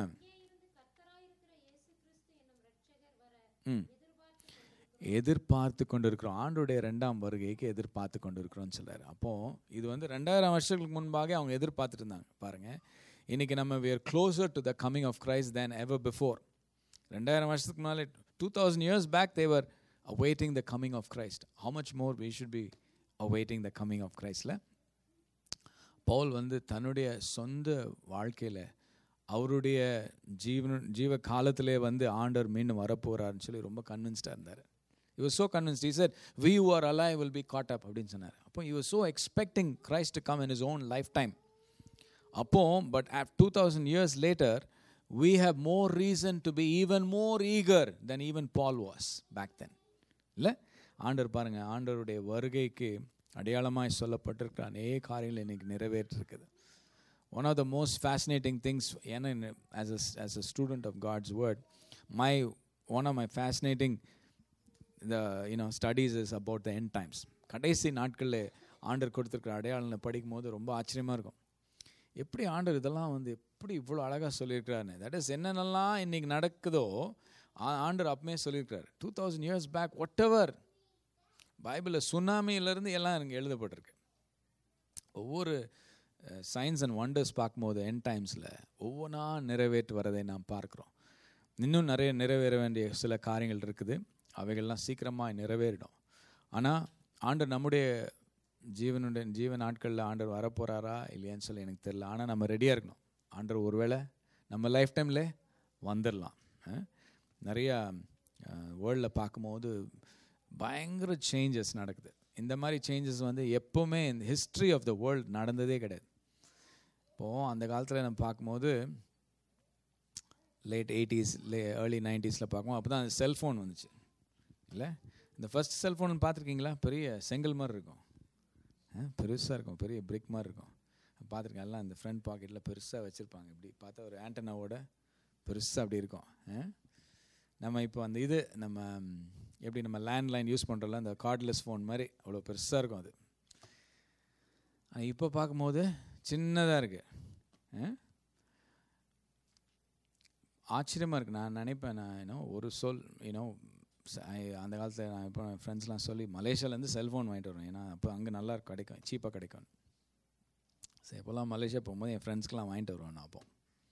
ம் எதிர்பார்த்து கொண்டு இருக்கிறோம் ஆண்டுடைய ரெண்டாம் வருகைக்கு எதிர்பார்த்து கொண்டு இருக்கிறோம்னு சொல்றாரு அப்போ இது வந்து ரெண்டாயிரம் வருஷங்களுக்கு முன்பாக அவங்க எதிர்பார்த்துட்டு இருந்தாங்க பாருங்க இன்னைக்கு நம்ம we are closer to the coming of Christ than ever before ரெண்டாயிரம் வருஷத்துக்கு முன்னாலே two thousand years back they were awaiting the coming of Christ how much more we should be awaiting the coming of Christல பவுல் வந்து தன்னுடைய சொந்த வாழ்க்கையில் அவருடைய ஜீவன ஜீவ காலத்திலே வந்து ஆண்டவர் மீண்டும் வரப்போறாருன்னு சொல்லி ரொம்ப கன்வின்ஸ்டாக இருந்தார் he was so convinced he said we who are alive will be caught up அப்படின்னு சொன்னார் அப்போ he was so expecting Christ to come in his own lifetime அப்போ but at two thousand years later we have more reason to be even more eager than even Paul was back then இல்லை ஆண்டவர் பாருங்க ஆண்டவருடைய வருகைக்கு அடையாளமாய் சொல்லப்பட்டிருக்கிற அநேக காரியங்கள் இன்னைக்கு நிறைவேற்றிருக்குது one of the most fascinating things ஏன்னா as a, as a student of God's word my one of my fascinating the you know studies is about the end times கடைசி நாட்களில் ஆண்டர் கொடுத்துருக்கிற அடையாளங்களை படிக்கும் போது ரொம்ப ஆச்சரியமாக இருக்கும் எப்படி ஆண்டர் இதெல்லாம் வந்து எப்படி இவ்வளோ அழகாக சொல்லியிருக்கிறாருன்னு தட் இஸ் என்னென்னலாம் இன்னைக்கு நடக்குதோ ஆ- ஆண்டர் அப்பமே சொல்லியிருக்கிறார் டூ தௌசண்ட் இயர்ஸ் பேக் ஒட் எவர் பைபிளில் சுனாமியிலேருந்து எல்லாம் இங்கே எழுதப்பட்டிருக்கு ஒவ்வொரு சயின்ஸ் அண்ட் ஒண்டர்ஸ் பார்க்கும்போது என் டைம்ஸில் ஒவ்வொன்றா நிறைவேற்றி வரதை நாம் பார்க்குறோம் இன்னும் நிறைய நிறைவேற வேண்டிய சில காரியங்கள் இருக்குது அவைகள்லாம் சீக்கிரமாக நிறைவேறிடும் ஆனால் ஆண்டர் நம்முடைய ஜீவனுடைய ஜீவ நாட்களில் ஆண்டர் வரப்போகிறாரா இல்லையான்னு சொல்லி எனக்கு தெரியல ஆனால் நம்ம ரெடியாக இருக்கணும் ஆண்டர் ஒருவேளை நம்ம லைஃப் டைமில் வந்துடலாம் அஹ். நிறையா வேர்ல்டில் பார்க்கும்போது பயங்கர சேஞ்சஸ் நடக்குது இந்த மாதிரி சேஞ்சஸ் வந்து எப்போவுமே இந்த ஹிஸ்ட்ரி ஆஃப் த வேர்ல்ட் நடந்ததே கிடையாது இப்போது அந்த காலத்தில் நம்ம பார்க்கும்போது லேட் எயிட்டிஸ் லே ஏர்லி நைன்டிஸில் பார்க்கும்போது அப்போ தான் செல்ஃபோன் வந்துச்சு இல்லை இந்த ஃபர்ஸ்ட் செல்ஃபோன் பார்த்துருக்கீங்களா பெரிய செங்கல் மாதிரி இருக்கும் பெருசாக இருக்கும் பெரிய பிரிக் மாதிரி இருக்கும் பார்த்துருக்கேன் எல்லாம் இந்த ஃப்ரண்ட் பாக்கெட்டில் பெருசாக வச்சுருப்பாங்க இப்படி பார்த்தா ஒரு ஆண்டனாவோட பெருசாக அப்படி இருக்கும் ஆ? நம்ம இப்போ அந்த இது நம்ம ம், எப்படி நம்ம லேண்ட்லைன் யூஸ் பண்ணுறோம்ல அந்த கார்ட்லெஸ் ஃபோன் மாதிரி அவ்வளோ பெருசாக இருக்கும் அது ஆனால் இப்போ பார்க்கும்போது சின்னதாக இருக்கு ஆ? ஆச்சரியமாக இருக்குது நான் நினைப்பேன் நான் ஏன்னோ ஒரு சொல் ஏன்னோ அந்த காலத்தில் நான் இப்போ ஃப்ரெண்ட்ஸ்லாம் சொல்லி மலேசியாலேருந்து செல்ஃபோன் வாங்கிட்டு வருவேன் ஏன்னா அப்போ அங்கே நல்லா கிடைக்கும் சீப்பாக கிடைக்கும் சரி இப்போல்லாம் மலேசியா போகும்போது என் ஃப்ரெண்ட்ஸ்க்கெலாம் வாங்கிட்டு வருவேன் நான் அப்போ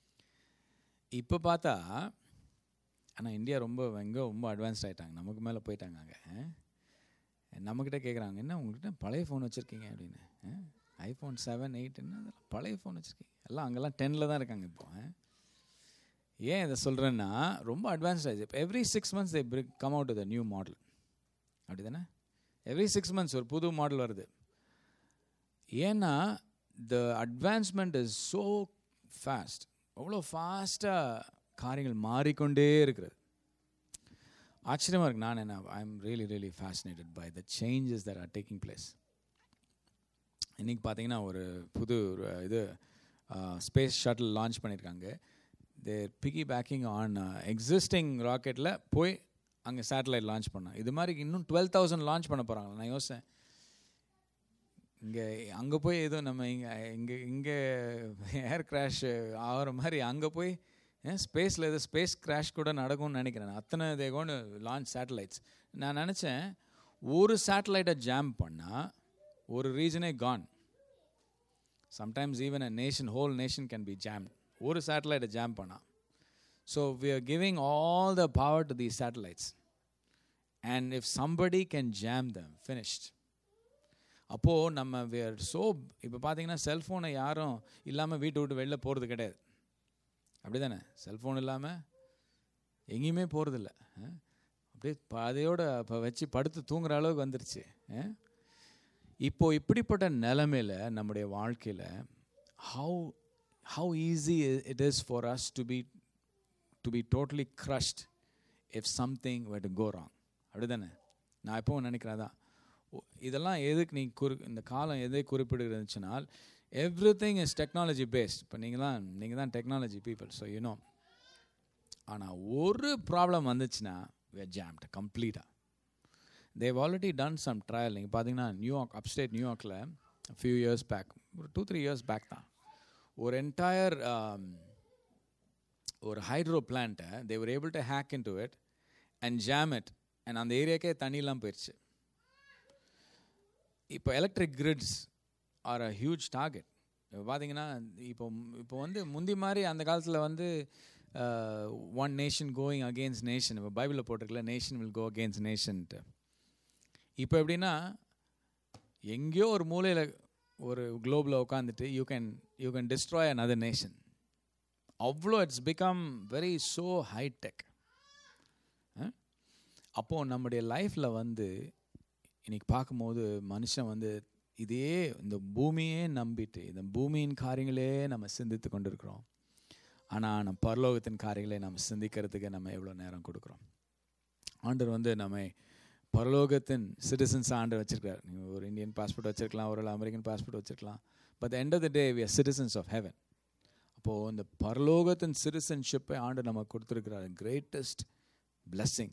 இப்போ பார்த்தா ஆனால் இந்தியா ரொம்ப எங்கே ரொம்ப அட்வான்ஸ்ட் ஆகிட்டாங்க நமக்கு மேலே போயிட்டாங்க அங்கே நம்மக்கிட்ட கேட்குறாங்க என்ன உங்கள்கிட்ட பழைய ஃபோன் வச்சுருக்கீங்க அப்படின்னு ஐஃபோன் செவன் எயிட் என்ன அதெல்லாம் பழைய ஃபோன் வச்சுருக்கீங்க எல்லாம் அங்கெல்லாம் டென்னில் தான் இருக்காங்க இப்போ ஆ? ஏன் இதை சொல்கிறேன்னா ரொம்ப அட்வான்ஸ்ட் ஆயிடுச்சு இப்போ every six months they bring come out the new model அப்படி தானே எவ்ரி சிக்ஸ் மந்த்ஸ் ஒரு புது மாடல் வருது ஏன்னா the advancement is so fast அவ்வளோ ஃபாஸ்ட்டாக காரியங்கள் மாறிக்கொண்டே இருக்கிறது ஆச்சரியமாக இருக்கு நான் என்ன I am really really fascinated by the changes that are taking place இன்றைக்கி பார்த்தீங்கன்னா ஒரு புது ஒரு இது ஸ்பேஸ் ஷட்டில் லான்ச் பண்ணியிருக்காங்க they're piggybacking on existing ராக்கெட்டில் போய் அங்கே சேட்டலைட் லான்ச் பண்ணாங்க இது மாதிரி இன்னும் டுவெல் தௌசண்ட் லான்ச் பண்ண போகிறாங்க நான் யோசித்தேன் இங்கே அங்கே போய் எதுவும் நம்ம இங்கே இங்கே இங்கே ஏர் கிராஷ் ஆகிற மாதிரி அங்கே போய் ஸ்பேஸில் எது ஸ்பேஸ் கிராஷ் கூட நடக்கும்னு நினைக்கிறேன் அத்தனை தே கோன் லான்ச் சேட்டலைட்ஸ் நான் நினச்சேன் ஒரு சேட்டலைட்டை ஜாம் பண்ணால் ஒரு ரீஜனே can sometimes even a nation whole nation can be jam ஒரு சேட்டலைட்டை ஜாம் பண்ணா so we are giving all the power to the satellites and if somebody can jam them finished அப்போது நம்ம வேர் ஸோ இப்போ பார்த்தீங்கன்னா செல்ஃபோனை யாரும் இல்லாமல் வீட்டை விட்டு வெளில போகிறது கிடையாது அப்படி தானே செல்ஃபோன் இல்லாமல் எங்கேயுமே போகிறதில்ல அப்படியே பாதையோட இப்போ வச்சு படுத்து தூங்குற அளவுக்கு வந்துருச்சு அஹ்? இப்போ இப்படிப்பட்ட நிலைமையில் நம்முடைய வாழ்க்கையில் how how easy it is for us to be to be totally crushed if something were to go wrong அப்படி தானே நான் எப்பவும் நினைக்கிறேன் தான் இதெல்லாம் எதுக்கு நீ குறி இந்த காலம் எதை குறிப்பிடுகிறதுச்சுனால் everything is technology based இப்போ நீங்கள் தான் நீங்கள் தான் டெக்னாலஜி பீப்புள் ஸோ யூனோ ஆனால் ஒரு ப்ராப்ளம் வந்துச்சுன்னா we're jammed கம்ப்ளீட்டாக they've already done some trial நீங்கள் பார்த்தீங்கன்னா நியூயார்க் அப்ஸ்டேட் நியூயார்க்கில் ஃபியூ இயர்ஸ் பேக் ஒரு டூ த்ரீ இயர்ஸ் பேக் தான் ஒரு என்டையர் ஒரு ஹைட்ரோ பிளான்ட்டை they were able to hack into it and jam it and அந்த ஏரியாக்கே தண்ணிலாம் போயிடுச்சு இப்போ electric grids are a huge target இப்போ பார்த்தீங்கன்னா இப்போ இப்போ வந்து முந்தி மாதிரி அந்த காலத்தில் வந்து one nation going against nation இப்போ பைபிளில் போட்டிருக்கல நேஷன் வில் கோ அகேன்ஸ்ட் நேஷன்ட்டு இப்போ எப்படின்னா எங்கேயோ ஒரு மூலையில் ஒரு குளோபில் உட்காந்துட்டு you can you can destroy another nation அவ்வளோ it's become very so high tech அப்போது நம்முடைய லைஃப்பில் வந்து இன்னைக்கு பார்க்கும்போது மனுஷன் வந்து இதே இந்த பூமியே நம்பிட்டு இந்த பூமியின் காரியங்களே நம்ம சிந்தித்து கொண்டிருக்கிறோம் ஆனால் நம்ம பரலோகத்தின் காரியங்களை நம்ம சிந்திக்கிறதுக்கு நம்ம எவ்வளோ நேரம் கொடுக்குறோம் ஆண்டர் வந்து நம்மை பரலோகத்தின் சிட்டிசன்ஸ் ஆண்டர் வச்சிருக்காரு நீங்கள் ஒரு இந்தியன் பாஸ்போர்ட் வச்சிருக்கலாம் ஒரு அமெரிக்கன் பாஸ்போர்ட் வச்சிருக்கலாம் but end of the day we are citizens of heaven அப்போது இந்த பரலோகத்தின் சிட்டிசன்ஷிப்பை ஆண்டு நமக்கு கொடுத்துருக்கிறார் கிரேட்டஸ்ட் பிளெஸ்ஸிங்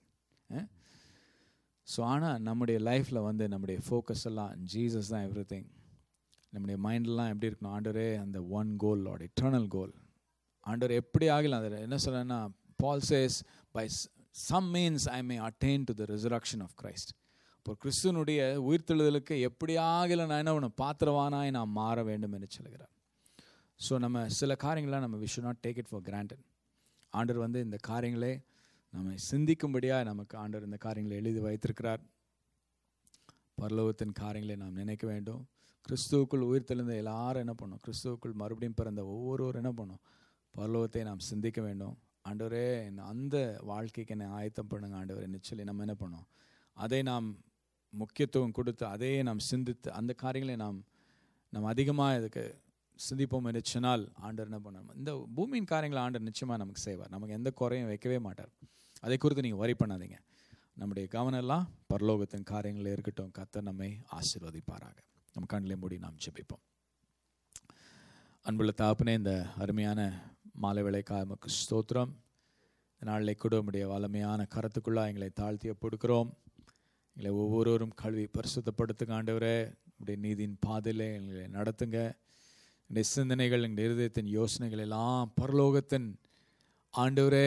ஸோ ஆனால் நம்முடைய லைஃப்பில் வந்து நம்முடைய ஃபோக்கஸ் எல்லாம் ஜீசஸ் தான் எவ்ரி திங் நம்முடைய மைண்ட்லாம் எப்படி இருக்கணும் ஆண்டரே அந்த one goal Lord eternal goal ஆண்டவர் எப்படி ஆகலாம் அதில் என்ன சொல்கிறேன்னா Paul says by some means I may attain to the resurrection of Christ இப்போ கிறிஸ்துவனுடைய உயிர்த்தெழுதலுக்கு எப்படி ஆகல நான் என்ன ஒன்று பாத்திரவானாய் நான் மாற வேண்டும் என்று சொல்கிறார் ஸோ நம்ம சில காரியங்களாம் நம்ம we should not take it for granted ஆண்டவர் வந்து இந்த காரியங்களே நம்ம சிந்திக்கும்படியாக நமக்கு ஆண்டவர் இந்த காரியங்களை எழுதி வைத்திருக்கிறார் பரலோகத்தின் காரியங்களை நாம் நினைக்க வேண்டும் கிறிஸ்துவுக்குள் உயிர் தெளிந்த எல்லாரும் என்ன பண்ணும் கிறிஸ்துவுக்குள் மறுபடியும் பிறந்த ஒவ்வொருவரும் என்ன பண்ணும் பரலோகத்தை நாம் சிந்திக்க வேண்டும் ஆண்டவரே இந்த அந்த வாழ்க்கைக்கு என்னை ஆயத்தம் பண்ணுங்க ஆண்டவர் என்ன சொல்லி நம்ம என்ன பண்ணோம் அதை நாம் முக்கியத்துவம் கொடுத்து அதையே நாம் சிந்தித்து அந்த காரியங்களை நாம் நாம் அதிகமாக இதுக்கு சிந்திப்போம் என்று சொன்னால் ஆண்டவர் என்ன பண்ணணும் இந்த பூமியின் காரியங்களை ஆண்டவர் நிச்சயமாக நமக்கு செய்வார் நமக்கு எந்த குறையும் வைக்கவே மாட்டார் அதை குறித்து நீங்கள் வரி பண்ணாதீங்க நம்முடைய கவனம் எல்லாம் பரலோகத்தின் காரியங்களில் இருக்கட்டும் கத்த நம்மை ஆசீர்வதிப்பாராக நம்ம கண்ணிலே மூடி நாம் ஜெபிப்போம் அன்புள்ள தாப்புனே இந்த அருமையான மாலை வேலைக்காக நமக்கு ஸ்தோத்திரம் இந்த நாளிலே கூட உடைய வளமையான கரத்துக்குள்ளா எங்களை தாழ்த்தி ஒப்படுக்கிறோம் எங்களை ஒவ்வொருவரும் கல்வி பரிசுத்தப்படுத்துங்க ஆண்டவரே உடைய நீதியின் பாதையில் எங்களை நடத்துங்க எங்களுடைய சிந்தனைகள் எங்களுடைய இருதயத்தின் யோசனைகள் எல்லாம் பரலோகத்தின் ஆண்டவரே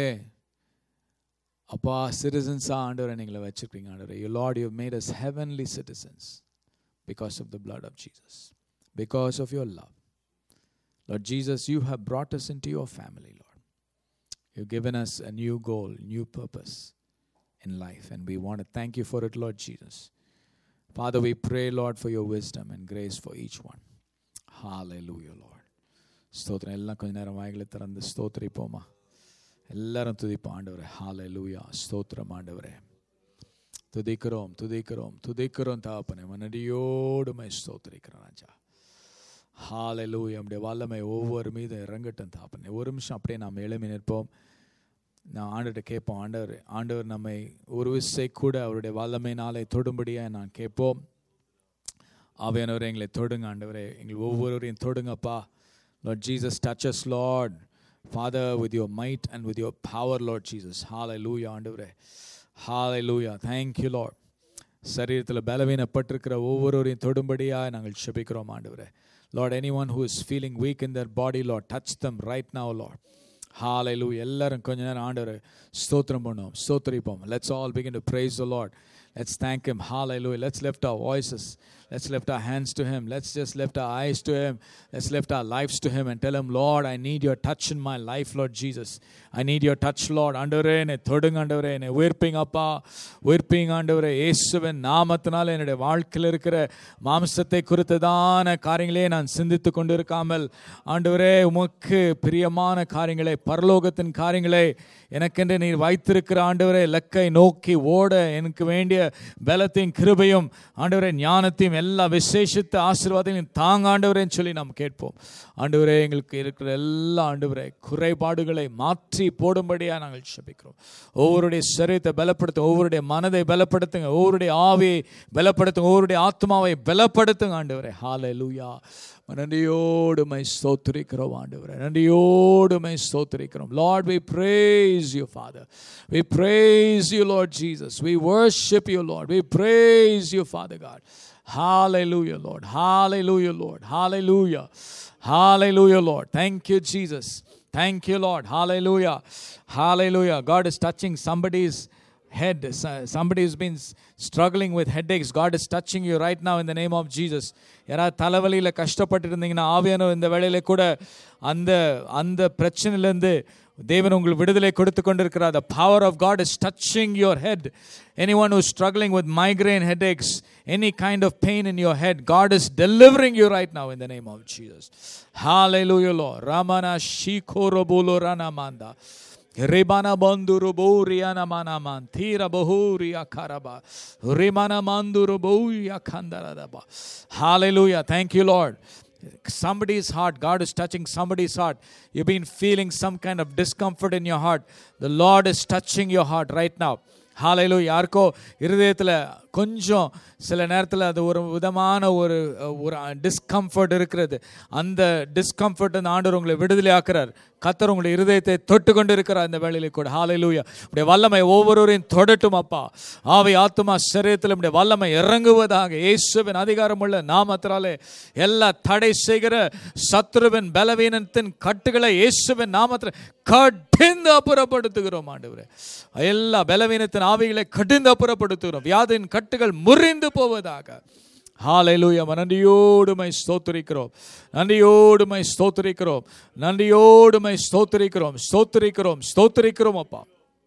அப்பா சிட்டிசன்ஸாக ஆண்டவரை நீங்களை வச்சுருக்கீங்க ஆண்டவரே you Lord you made us heavenly citizens because of the blood of Jesus because of your love Lord Jesus, you have brought us into your family, Lord. You've given us a new goal, new purpose in life, and we want to thank you for it, Lord Jesus. Father, we pray, Lord, for your wisdom and grace for each one. Hallelujah, Lord. ஸ்தோத்திரம் எல்லாம் கொஞ்ச நேரம் வாய்களை திறந்து ஸ்தோத்திரிப்போமா எல்லாரும் துதிப்போம் ஆண்டவரே ஹாலே லூயா ஸ்தோத்திரம் ஆண்டவரே துதிக்கிறோம் துதிக்கிறோம் துதிக்கிறோம் தாப்பனே மனடியோடுமை ஸ்தோத்திரிக்கிறோம் ராஜா ஹாலலூயா நம்முடைய வல்லமை ஒவ்வொரு மீதும் இறங்கட்டும் தாப்பனே ஒரு நிமிஷம் அப்படியே நாம் எழுமி நிற்போம் நான் ஆண்டவர்கிட்ட கேட்போம் ஆண்டவர் ஆண்டவர் நம்மை ஒரு விசை கூட அவருடைய வல்லமையினாலே தொடும்படியாக நான் கேட்போம் ஆவியானவரே எங்களை தொடுங்க ஆண்டவரே எங்கள் ஒவ்வொருவரையும் தொடுங்கப்பா Lord Jesus, touch us, Lord. Father, with your might and with your power, Lord Jesus. Hallelujah, ஆண்டவரே Hallelujah. Thank you, Lord. சரீரத்தில் பலவீனப்பட்டிருக்கிற ஒவ்வொருவரையும் தொடும்படியாக நாங்கள் செபிக்கிறோம் ஆண்டவரே Lord, anyone who is feeling weak in their body, Lord, touch them right now, Lord. Hallelujah. எல்லாரும் கொஞ்ச நேரம் ஆண்டவர் ஸ்தோத்திரம் பண்ணுவோம் ஸ்தோத்திரிப்போம் let's all begin to praise the Lord. Let's thank Him. Hallelujah. Let's lift our voices. Let's lift our hands to Him. Let's just lift our eyes to Him. Let's lift our lives to Him and tell Him, Lord, I need your touch in my life, Lord Jesus. I need your touch, Lord. ஆண்டவரே என்னை தொடுங்க ஆண்டவரே என்னை உயிர்ப்பிங்க அப்பா உயிர்ப்பிங்க ஆண்டவரே இயேசுவின் நாமத்தினால என்னுடைய வாழ்க்கையில் இருக்கிற மாம்சத்தை குறித்ததான காரியங்களே நான் சிந்தித்து கொண்டு இருக்காமல் ஆண்டவரே உமக்கு பிரியமான காரியங்களை பரலோகத்தின் காரியங்களை எனக்கென்று நீர் வைத்திருக்கிற ஆண்டவரே லக்கை நோக்கி ஓட எனக்கு வேண்டிய பலத்தையும் கிருபையும் ஆண்டவரே ஞானத்தையும் எல்லா விசேஷித்த ஆசீர்வாதங்களையும் தாங்க ஆண்டவரேன்னு சொல்லி நாம் கேட்போம் ஆண்டவரே எங்களுக்கு இருக்கிற எல்லா ஆண்டவரே குறைபாடுகளை மாற்றி போடும்படியாக நாங்கள் செபிக்கிறோம் ஒவ்வொருடைய சரீரத்தை பலப்படுத்துங்க ஒவ்வொருடைய மனதை பலப்படுத்துங்க ஒவ்வொருடைய ஆவியை பலப்படுத்துங்க ஒவ்வொருடைய ஆத்மாவை பலப்படுத்துங்க ஆண்டவரே ஹாலே லூயா நன்றியோடுமை ஸ்தோத்திரிக்கிறோம் ஆண்டவரே நன்றியோடுமை ஸ்தோத்திரிக்கிறோம் Lord we praise you father we praise you lord jesus we worship you lord we praise you father god hallelujah lord hallelujah lord hallelujah hallelujah lord thank you jesus thank you lord hallelujah hallelujah god is touching somebody's head. So- Somebody who's been s- struggling with headaches, God is touching you right now in the name of Jesus. யாராவது தலைவலியில் கஷ்டப்பட்டு இருந்தீங்கன்னா ஆவியான இந்த வேளையில கூட அந்த அந்த பிரச்சனையிலேருந்து தேவன் உங்களுக்கு விடுதலை கொடுத்து கொண்டிருக்கிறார் the power of God is touching your head anyone who's struggling with migraine headaches any kind of pain in your head God is delivering you right now in the name of Jesus hallelujah Lord ramana shikorobulo ranamanda Rebana banduru boriana manaman tira bohuria karaba rimana manduru boya kandaraba hallelujah thank you lord somebody's heart god is touching somebody's heart you've been feeling some kind of discomfort in your heart the lord is touching your heart right now ஹாலையிலோ யாருக்கோ இருதயத்தில் கொஞ்சம் சில நேரத்தில் அது ஒரு விதமான ஒரு ஒரு டிஸ்கம்ஃபர்ட் இருக்கிறது அந்த டிஸ்கம்ஃபர்ட் அந்த ஆண்டவர் உங்களை விடுதலை ஆக்குறார் கத்தர் உங்களுடைய இருதயத்தை தொட்டு கொண்டு இருக்கிறார் இந்த வேளையிலே கூட ஹாலையிலூயா உடைய வல்லமை ஒவ்வொருவரையும் தொடட்டும் அப்பா ஆவை ஆத்துமா சரீரத்தில் உடைய வல்லமை இறங்குவதாக இயேசுவின் அதிகாரமுள்ள நாமத்தினாலே எல்லா தடை செய்கிற சத்ருவின் பலவீனத்தின் கட்டுகளை இயேசுவின் நாமத்தில் கடிந்து அப்புறப்படுத்துகிறோம் ஆண்டவரே எல்லா பலவீனத்தின் ஆவிகளை கடிந்து அப்புறப்படுத்துகிறோம் வியாதியின் கட்டுகள் முறிந்து போவதாக ஹாலைலூயா நன்றியோடுமை ஸ்தோத்திரிக்கிறோம் நன்றியோடுமை ஸ்தோத்திரிக்கிறோம் நன்றியோடுமை ஸ்தோத்திரிக்கிறோம் ஸ்தோத்திரிக்கிறோம் ஸ்தோத்திரிக்கிறோம் அப்பா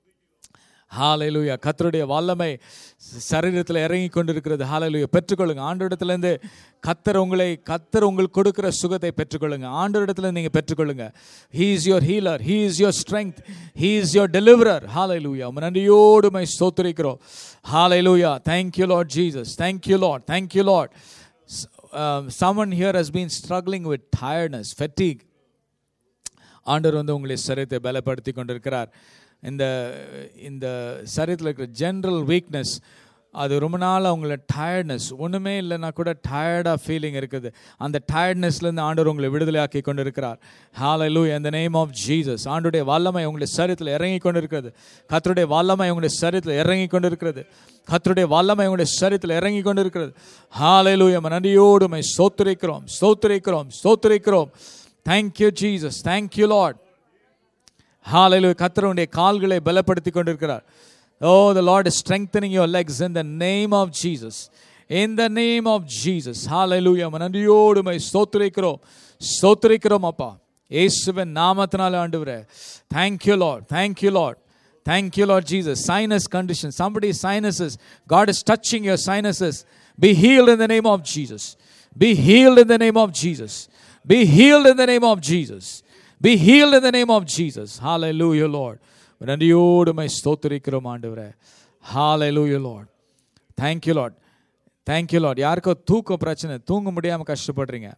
ஹாலைலூயா கத்தருடைய வல்லமை சரீரத்தில் இறங்கி கொண்டிருக்கிறது ஹாலைலூயா பெற்றுக்கொள்ளுங்க ஆண்டோடத்துலேருந்து கத்தர் உங்களை கத்தர் உங்களுக்கு கொடுக்குற சுகத்தை பெற்றுக்கொள்ளுங்க ஆண்டோடத்துல நீங்கள் பெற்றுக்கொள்ளுங்க he is your healer he is your strength he is your deliverer hallelujah நன்றியோடுமை ஸ்தோத்திரிக்கிறோம் hallelujah thank you Lord Jesus thank you Lord thank you Lord someone here has been struggling with tiredness fatigue ஆண்டவர் வந்து உங்களை சரீரத்தை பலப்படுத்தி கொண்டிருக்கிறார் இந்த இந்த சரீரத்தில் இருக்கிற ஜென்ரல் வீக்னஸ் அது ரொம்ப நாள் அவங்கள டயர்ட்னஸ் ஒன்றுமே இல்லைன்னா கூட டயர்டாக ஃபீலிங் இருக்குது அந்த டயர்ட்னஸ்லேருந்து ஆண்டவர் உங்களை விடுதலையாக்கி கொண்டு இருக்கிறார் ஹாலலூ இந்த நேம் ஆஃப் ஜீசஸ் ஆண்டுடைய வல்லமை உங்களுடைய சரீரத்தில் இறங்கி கொண்டு இருக்கிறது கத்தருடைய வல்லமை உங்களுடைய சரீரத்தில் இறங்கி கொண்டு இருக்கிறது கத்தருடைய வல்லமை உங்களுடைய சரீரத்தில் இறங்கி கொண்டு இருக்கிறது ஹாலலூயா நன்றியோடுமை சோத்துரைக்கிறோம் சோத்துரைக்கிறோம் சோத்துரைக்கிறோம் தேங்க்யூ ஜீசஸ் தேங்க்யூ லார்ட் ஹாலையில் கத்தருடைய கால்களை பலப்படுத்தி கொண்டிருக்கிறார் oh the Lord is strengthening your legs in the name of Jesus in the name of Jesus hallelujah நன்றியோடுமை ஸ்தோத்திரிக்கிறோம் ஸ்தோத்திரிக்கிறோம் அப்பா இயேசுவின் நாமத்தினால ஆண்டவரே thank you Lord thank you Lord Thank you, Lord Jesus. Sinus condition. Somebody's sinuses. God is touching your sinuses. Be healed in the name of Jesus. Be healed in the name of Jesus. Be healed in the name of Jesus. Be healed in the name of Jesus. Hallelujah, Lord. நன்றியோடுமை ஸ்தோத்திரிக்கிறோம் ஆண்டவரே hallelujah Lord thank you Lord thank you Lord யாருக்கோ தூக்க பிரச்சனை தூங்க முடியாமல் கஷ்டப்படுறீங்க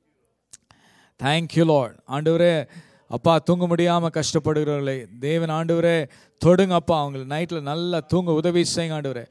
thank you Lord ஆண்டவரே அப்பா தூங்க முடியாமல் கஷ்டப்படுகிறவர்களை தேவன் ஆண்டவரே தொடுங்க அப்பா அவங்களை நைட்டில் நல்லா தூங்க உதவி செய்யுங்க ஆண்டவரே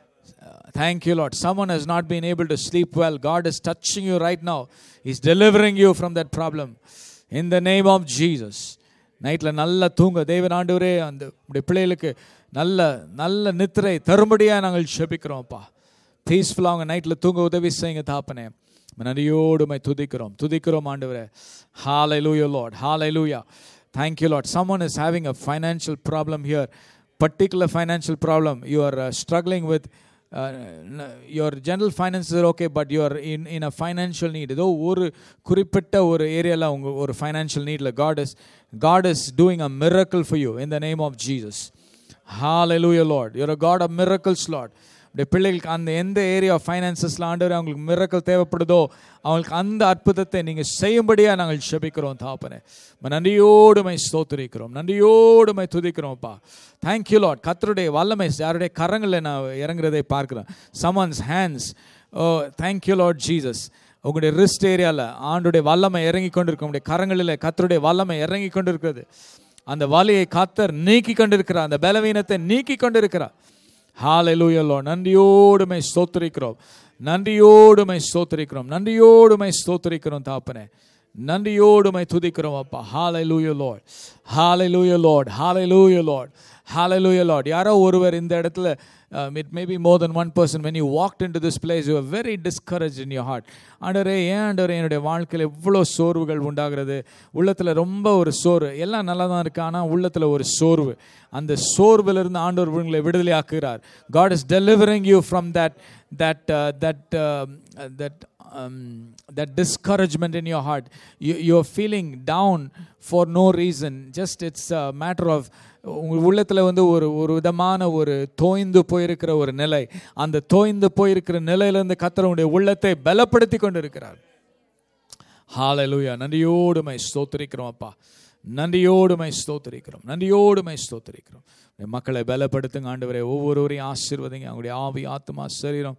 Thank you, Lord. Someone has not been able to sleep well. God is touching you right now. He's delivering you from that problem. In the name of Jesus. நைட்டில் நல்லா தூங்க தேவன் ஆண்டவரே அந்த உடைய பிள்ளைகளுக்கு நல்ல நல்ல நித்திரை தரும்படியாக நாங்கள் செபிக்கிறோம்ப்பா பீஸ்ஃபுல்லாக அவங்க நைட்டில் தூங்க உதவி செய்யுங்க தாப்பனே நன்றியோடுமை துதிக்கிறோம் துதிக்கிறோம் ஆண்டவரே ஹாலை லூயோ Lord hallelujah thank you Lord someone is having a financial problem here particular financial problem you are uh, struggling with uh, n- your general finances are okay but you are in, in a financial need ஏதோ ஒரு குறிப்பிட்ட ஒரு ஏரியாவில் உங்க ஒரு financial needல God is God is doing a miracle for you in the name of Jesus hallelujah Lord you're a God of miracles Lord உடைய பிள்ளைகளுக்கு அந்த எந்த ஏரியா ஆஃப் ஃபைனான்சஸில் ஆண்டவர் அவங்களுக்கு மிரக்கல் தேவைப்படுதோ அவங்களுக்கு அந்த அற்புதத்தை நீங்கள் செய்யும்படியாக நாங்கள் செபிக்கிறோம் தாப்பனே நன்றியோடுமை ஸ்தோத்திரிக்கிறோம் நன்றியோடுமை துதிக்கிறோம்ப்பா தேங்க்யூ லாட் கத்தருடைய வல்லமை யாருடைய கரங்களில் நான் இறங்குறதை பார்க்குறேன் someone's hands oh thank you Lord Jesus உங்களுடைய ரிஸ்ட் ஏரியாவில் ஆண்டுடைய வல்லமை இறங்கி கொண்டிருக்கும் உங்களுடைய கரங்களில் கத்தருடைய வல்லமை இறங்கி கொண்டிருக்கிறது அந்த வலியை கத்தர் நீக்கி கொண்டிருக்கிறார் அந்த பலவீனத்தை நீக்கி கொண்டிருக்கிறார் ஹாலெலூயல்லோ நன்றியோடுமை ஸ்தோத்திரிக்கிறோம் நன்றியோடுமை ஸ்தோத்திரிக்கிறோம் நன்றியோடுமை ஸ்தோத்திரிக்கிறோம் தாப்பனே நன்றியோடுமை துதிக்கிறோம் அப்பா hallelujah Lord hallelujah Lord hallelujah Lord hallelujah Lord யாரோ ஒருவர் இந்த இடத்துல it may be more than one person when you walked into this place you very discourage in your heart ஆண்டவரே ஏன் ஆண்டவரே என்னுடைய வாழ்க்கையில் எவ்வளோ சோர்வுகள் உண்டாகிறது உள்ளத்தில் ரொம்ப ஒரு சோர்வு எல்லாம் நல்லா தான் இருக்கு ஆனால் உள்ளத்தில் ஒரு சோர்வு அந்த சோர்விலிருந்து ஆண்டவர் உங்களை விடுதலை ஆக்குகிறார் God is delivering you from that that that that um, that discouragement in your heart. You, you're feeling down for no reason. Just it's a matter of உங்கள் உள்ளத்தில் வந்து ஒரு ஒரு விதமான ஒரு தோய்ந்து போயிருக்கிற ஒரு நிலை அந்த தோய்ந்து போயிருக்கிற நிலையிலிருந்து கத்தரவுடைய உள்ளத்தை பலப்படுத்தி கொண்டு இருக்கிறார் ஹாலலூயா நன்றியோடுமை ஸ்தோத்திரிக்கிறோம் அப்பா நன்றியோடுமை ஸ்தோத்திரிக்கிறோம் நன்றியோடுமை ஸ்தோத்திரிக்கிறோம் மக்களை பலப்படுத்துங்க ஆண்டவரே ஒவ்வொருவரையும் ஆசீர்வதிங்க அவங்களுடைய ஆவி ஆத்மா சரீரம்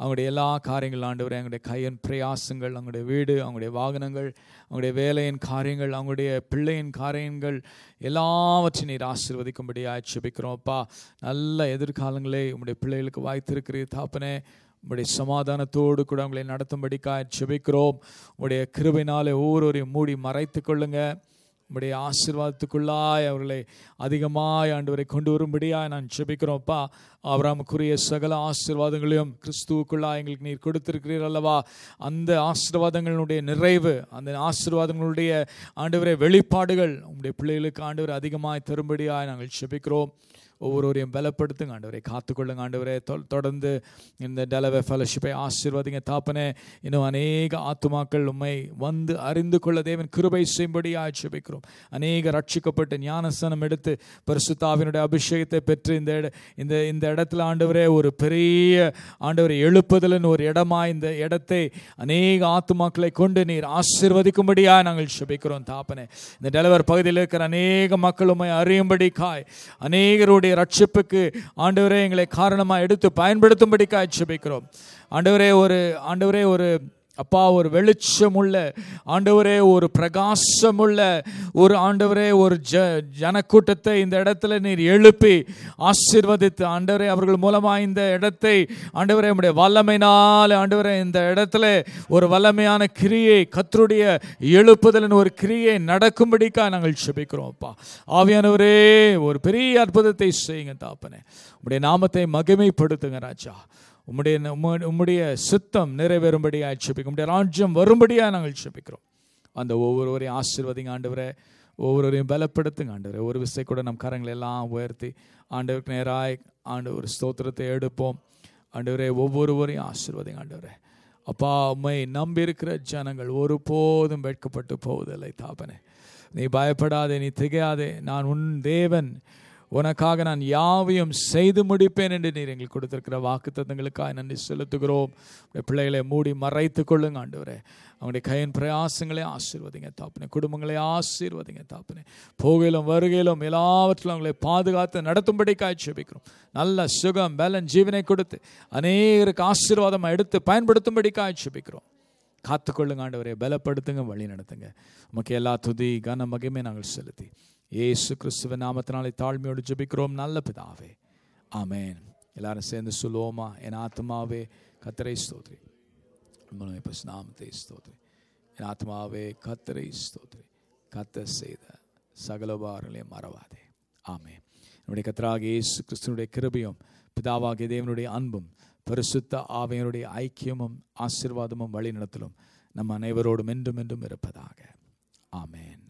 அவங்களுடைய எல்லா காரியங்கள் ஆண்டவரே அவங்களுடைய கையின் பிரயாசங்கள் அவங்களுடைய வீடு அவங்களுடைய வாகனங்கள் அவங்களுடைய வேலையின் காரியங்கள் அவங்களுடைய பிள்ளையின் காரியங்கள் எல்லாவற்றையும் நீர் ஆசீர்வதிக்கும்படியாக ஜெபிக்கிறோம் அப்பா நல்ல எதிர்காலங்களே உங்களுடைய பிள்ளைகளுக்கு வாய்த்திருக்கிறீர் தாப்பனே உங்களுடைய சமாதானத்தோடு கூட உங்களை நடத்தும்படிக்காய் ஜெபிக்கிறோம் உங்களுடைய கிருபைனாலே ஒவ்வொருவரையும் மூடி மறைத்து கொள்ளுங்க உங்களுடைய ஆசீர்வாதத்துக்குள்ளாய் அவர்களை அதிகமாய் ஆண்டவரை கொண்டு வரும்படியாய் நான் ஜெபிக்கிறோம்ப்பா அவராமுக்குரிய சகல ஆசீர்வாதங்களையும் கிறிஸ்துவுக்குள்ளாய் எங்களுக்கு நீர் கொடுத்திருக்கிறீர் அல்லவா அந்த ஆசீர்வாதங்களுடைய நிறைவு அந்த ஆசீர்வாதங்களுடைய ஆண்டவரை வெளிப்பாடுகள் உங்களுடைய பிள்ளைகளுக்கு ஆண்டவரை அதிகமாய் தரும்படியாய் நாங்கள் ஜெபிக்கிறோம் ஒவ்வொருவரையும் பலப்படுத்துங்க ஆண்டவரை காத்துக்கொள்ளுங்க ஆண்டவரே தொ- தொடர்ந்து இந்த டெலவே ஃபெலோஷிப்பை ஆசீர்வாதிங்க தாப்பனே இன்னும் அநேக ஆத்துமாக்கள் உம்மை வந்து அறிந்து கொள்ள தேவன் கிருபை செய்யும்படியாக ஜெபிக்கிறோம் அநேக ரட்சிக்கப்பட்டு ஞானஸ்தானம் எடுத்து பரிசுத்தாவினுடைய அபிஷேகத்தை பெற்று இந்த இட- இந்த இந்த இடத்துல ஆண்டவரே ஒரு பெரிய ஆண்டவரை எழுப்புதலின் ஒரு இடமா இந்த இடத்தை அநேக ஆத்துமாக்களை கொண்டு நீர் ஆசீர்வதிக்கும்படியாக நாங்கள் ஜெபிக்கிறோம் தாப்பனே இந்த டெலவர் பகுதியில் இருக்கிற அநேக மக்கள் உம்மை அறியும்படி காய் அநேகருடைய ரட்சிப்புக்கு ஆண்டவரே எங்களை காரணமாக எடுத்து பயன்படுத்தும்படிக்காய் ஜெபிக்கிறோம் ஆண்டவரே ஒரு ஆண்டவரே ஒரு அப்பா ஒரு வெளிச்சமுள்ள ஆண்டவரே ஒரு பிரகாசமுள்ள ஒரு ஆண்டவரே ஒரு ஜ ஜனக்கூட்டத்தை இந்த இடத்துல நீர் எழுப்பி ஆசீர்வதித்து ஆண்டவரே அவர்கள் மூலமாக இந்த இடத்தை ஆண்டவரே உம்முடைய வல்லமையினால் ஆண்டவரே இந்த இடத்துல ஒரு வல்லமையான கிரியை கத்தருடைய எழுப்புதலின் ஒரு கிரியை நடக்கும்படிக்கா நாங்கள் செபிக்கிறோம் அப்பா ஆவியானவரே ஒரு பெரிய அற்புதத்தை செய்யுங்க தாப்பனே உம்முடைய நாமத்தை மகிமைப்படுத்துங்க ராஜா உம்முடைய உம்மு- உம்முடைய சித்தம் நிறைவேறும்படியாக செபிக்கும் உம்முடைய ராஜ்யம் வரும்படியாக நாங்கள் செபிக்கிறோம் அந்த ஒவ்வொருவரையும் ஆசீர்வதிங்க ஆண்டவரே ஒவ்வொருவரையும் பலப்படுத்துங்க ஆண்டவரே ஒரு விசை கூட நம் கரங்களை எல்லாம் உயர்த்தி ஆண்டவருக்கு நேராய் ஆண்டு ஒரு ஸ்தோத்திரத்தை எடுப்போம் ஆண்டவரே ஒவ்வொருவரையும் ஆசீர்வதிங்க ஆண்டவரே அப்பா உம்மை நம்பி இருக்கிற ஜனங்கள் ஒருபோதும் வெட்கப்பட்டு போவதில்லை தாப்பனே நீ பயப்படாதே நீ திகையாதே நான் உன் தேவன் உனக்காக நான் யாவையும் செய்து முடிப்பேன் என்று நீர் எங்களுக்கு கொடுத்திருக்கிற வாக்குத்தத்தங்களுக்காக நன்றி செலுத்துகிறோம் உடைய பிள்ளைகளை மூடி மறைத்து கொள்ளுங்க ஆண்டவரே அவங்களுடைய கையின் பிரயாசங்களை ஆசீர்வதிங்க தாப்பனே குடும்பங்களை ஆசீர்வதிங்க தாப்பனே போகையிலும் வருகையிலும் எல்லாவற்றிலும் அவங்களை பாதுகாத்து நடத்தும்படி காய்ச்சபிக்கிறோம் நல்ல சுகம் பலன் ஜீவனை கொடுத்து அநேகருக்கு ஆசீர்வாதம் எடுத்து பயன்படுத்தும்படி காய்ச்சபிக்கிறோம் காத்துக்கொள்ளுங்க ஆண்டவரே பலப்படுத்துங்க வழி நடத்துங்க உமக்கு எல்லா துதி கன மகிமை நாங்கள் செலுத்தி இயேசு கிறிஸ்துவ நாமத்தினாலே தாழ்மையோடு ஜெபிக்கிறோம் நல்ல பிதாவே ஆமென் எல்லாரும் சேர்ந்து சொல்லுவோமா என் ஆத்மாவே கத்தரை ஸ்தோத்ரி நம்மளும் இப்போ நாமத்தை ஸ்தோத்ரி என் ஆத்மாவே கத்தரை ஸ்தோத்ரி கத்த செய்த சகலபாரங்களையும் மறவாதே ஆமென் நம்முடைய கத்தராக இயேசு கிறிஸ்துவனுடைய கிருபையும் பிதாவாகிய தேவனுடைய அன்பும் பரிசுத்த ஆவையனுடைய ஐக்கியமும் ஆசீர்வாதமும் வழிநடத்தலும் நம் அனைவரோடும் என்றும் என்றும் இருப்பதாக ஆமென்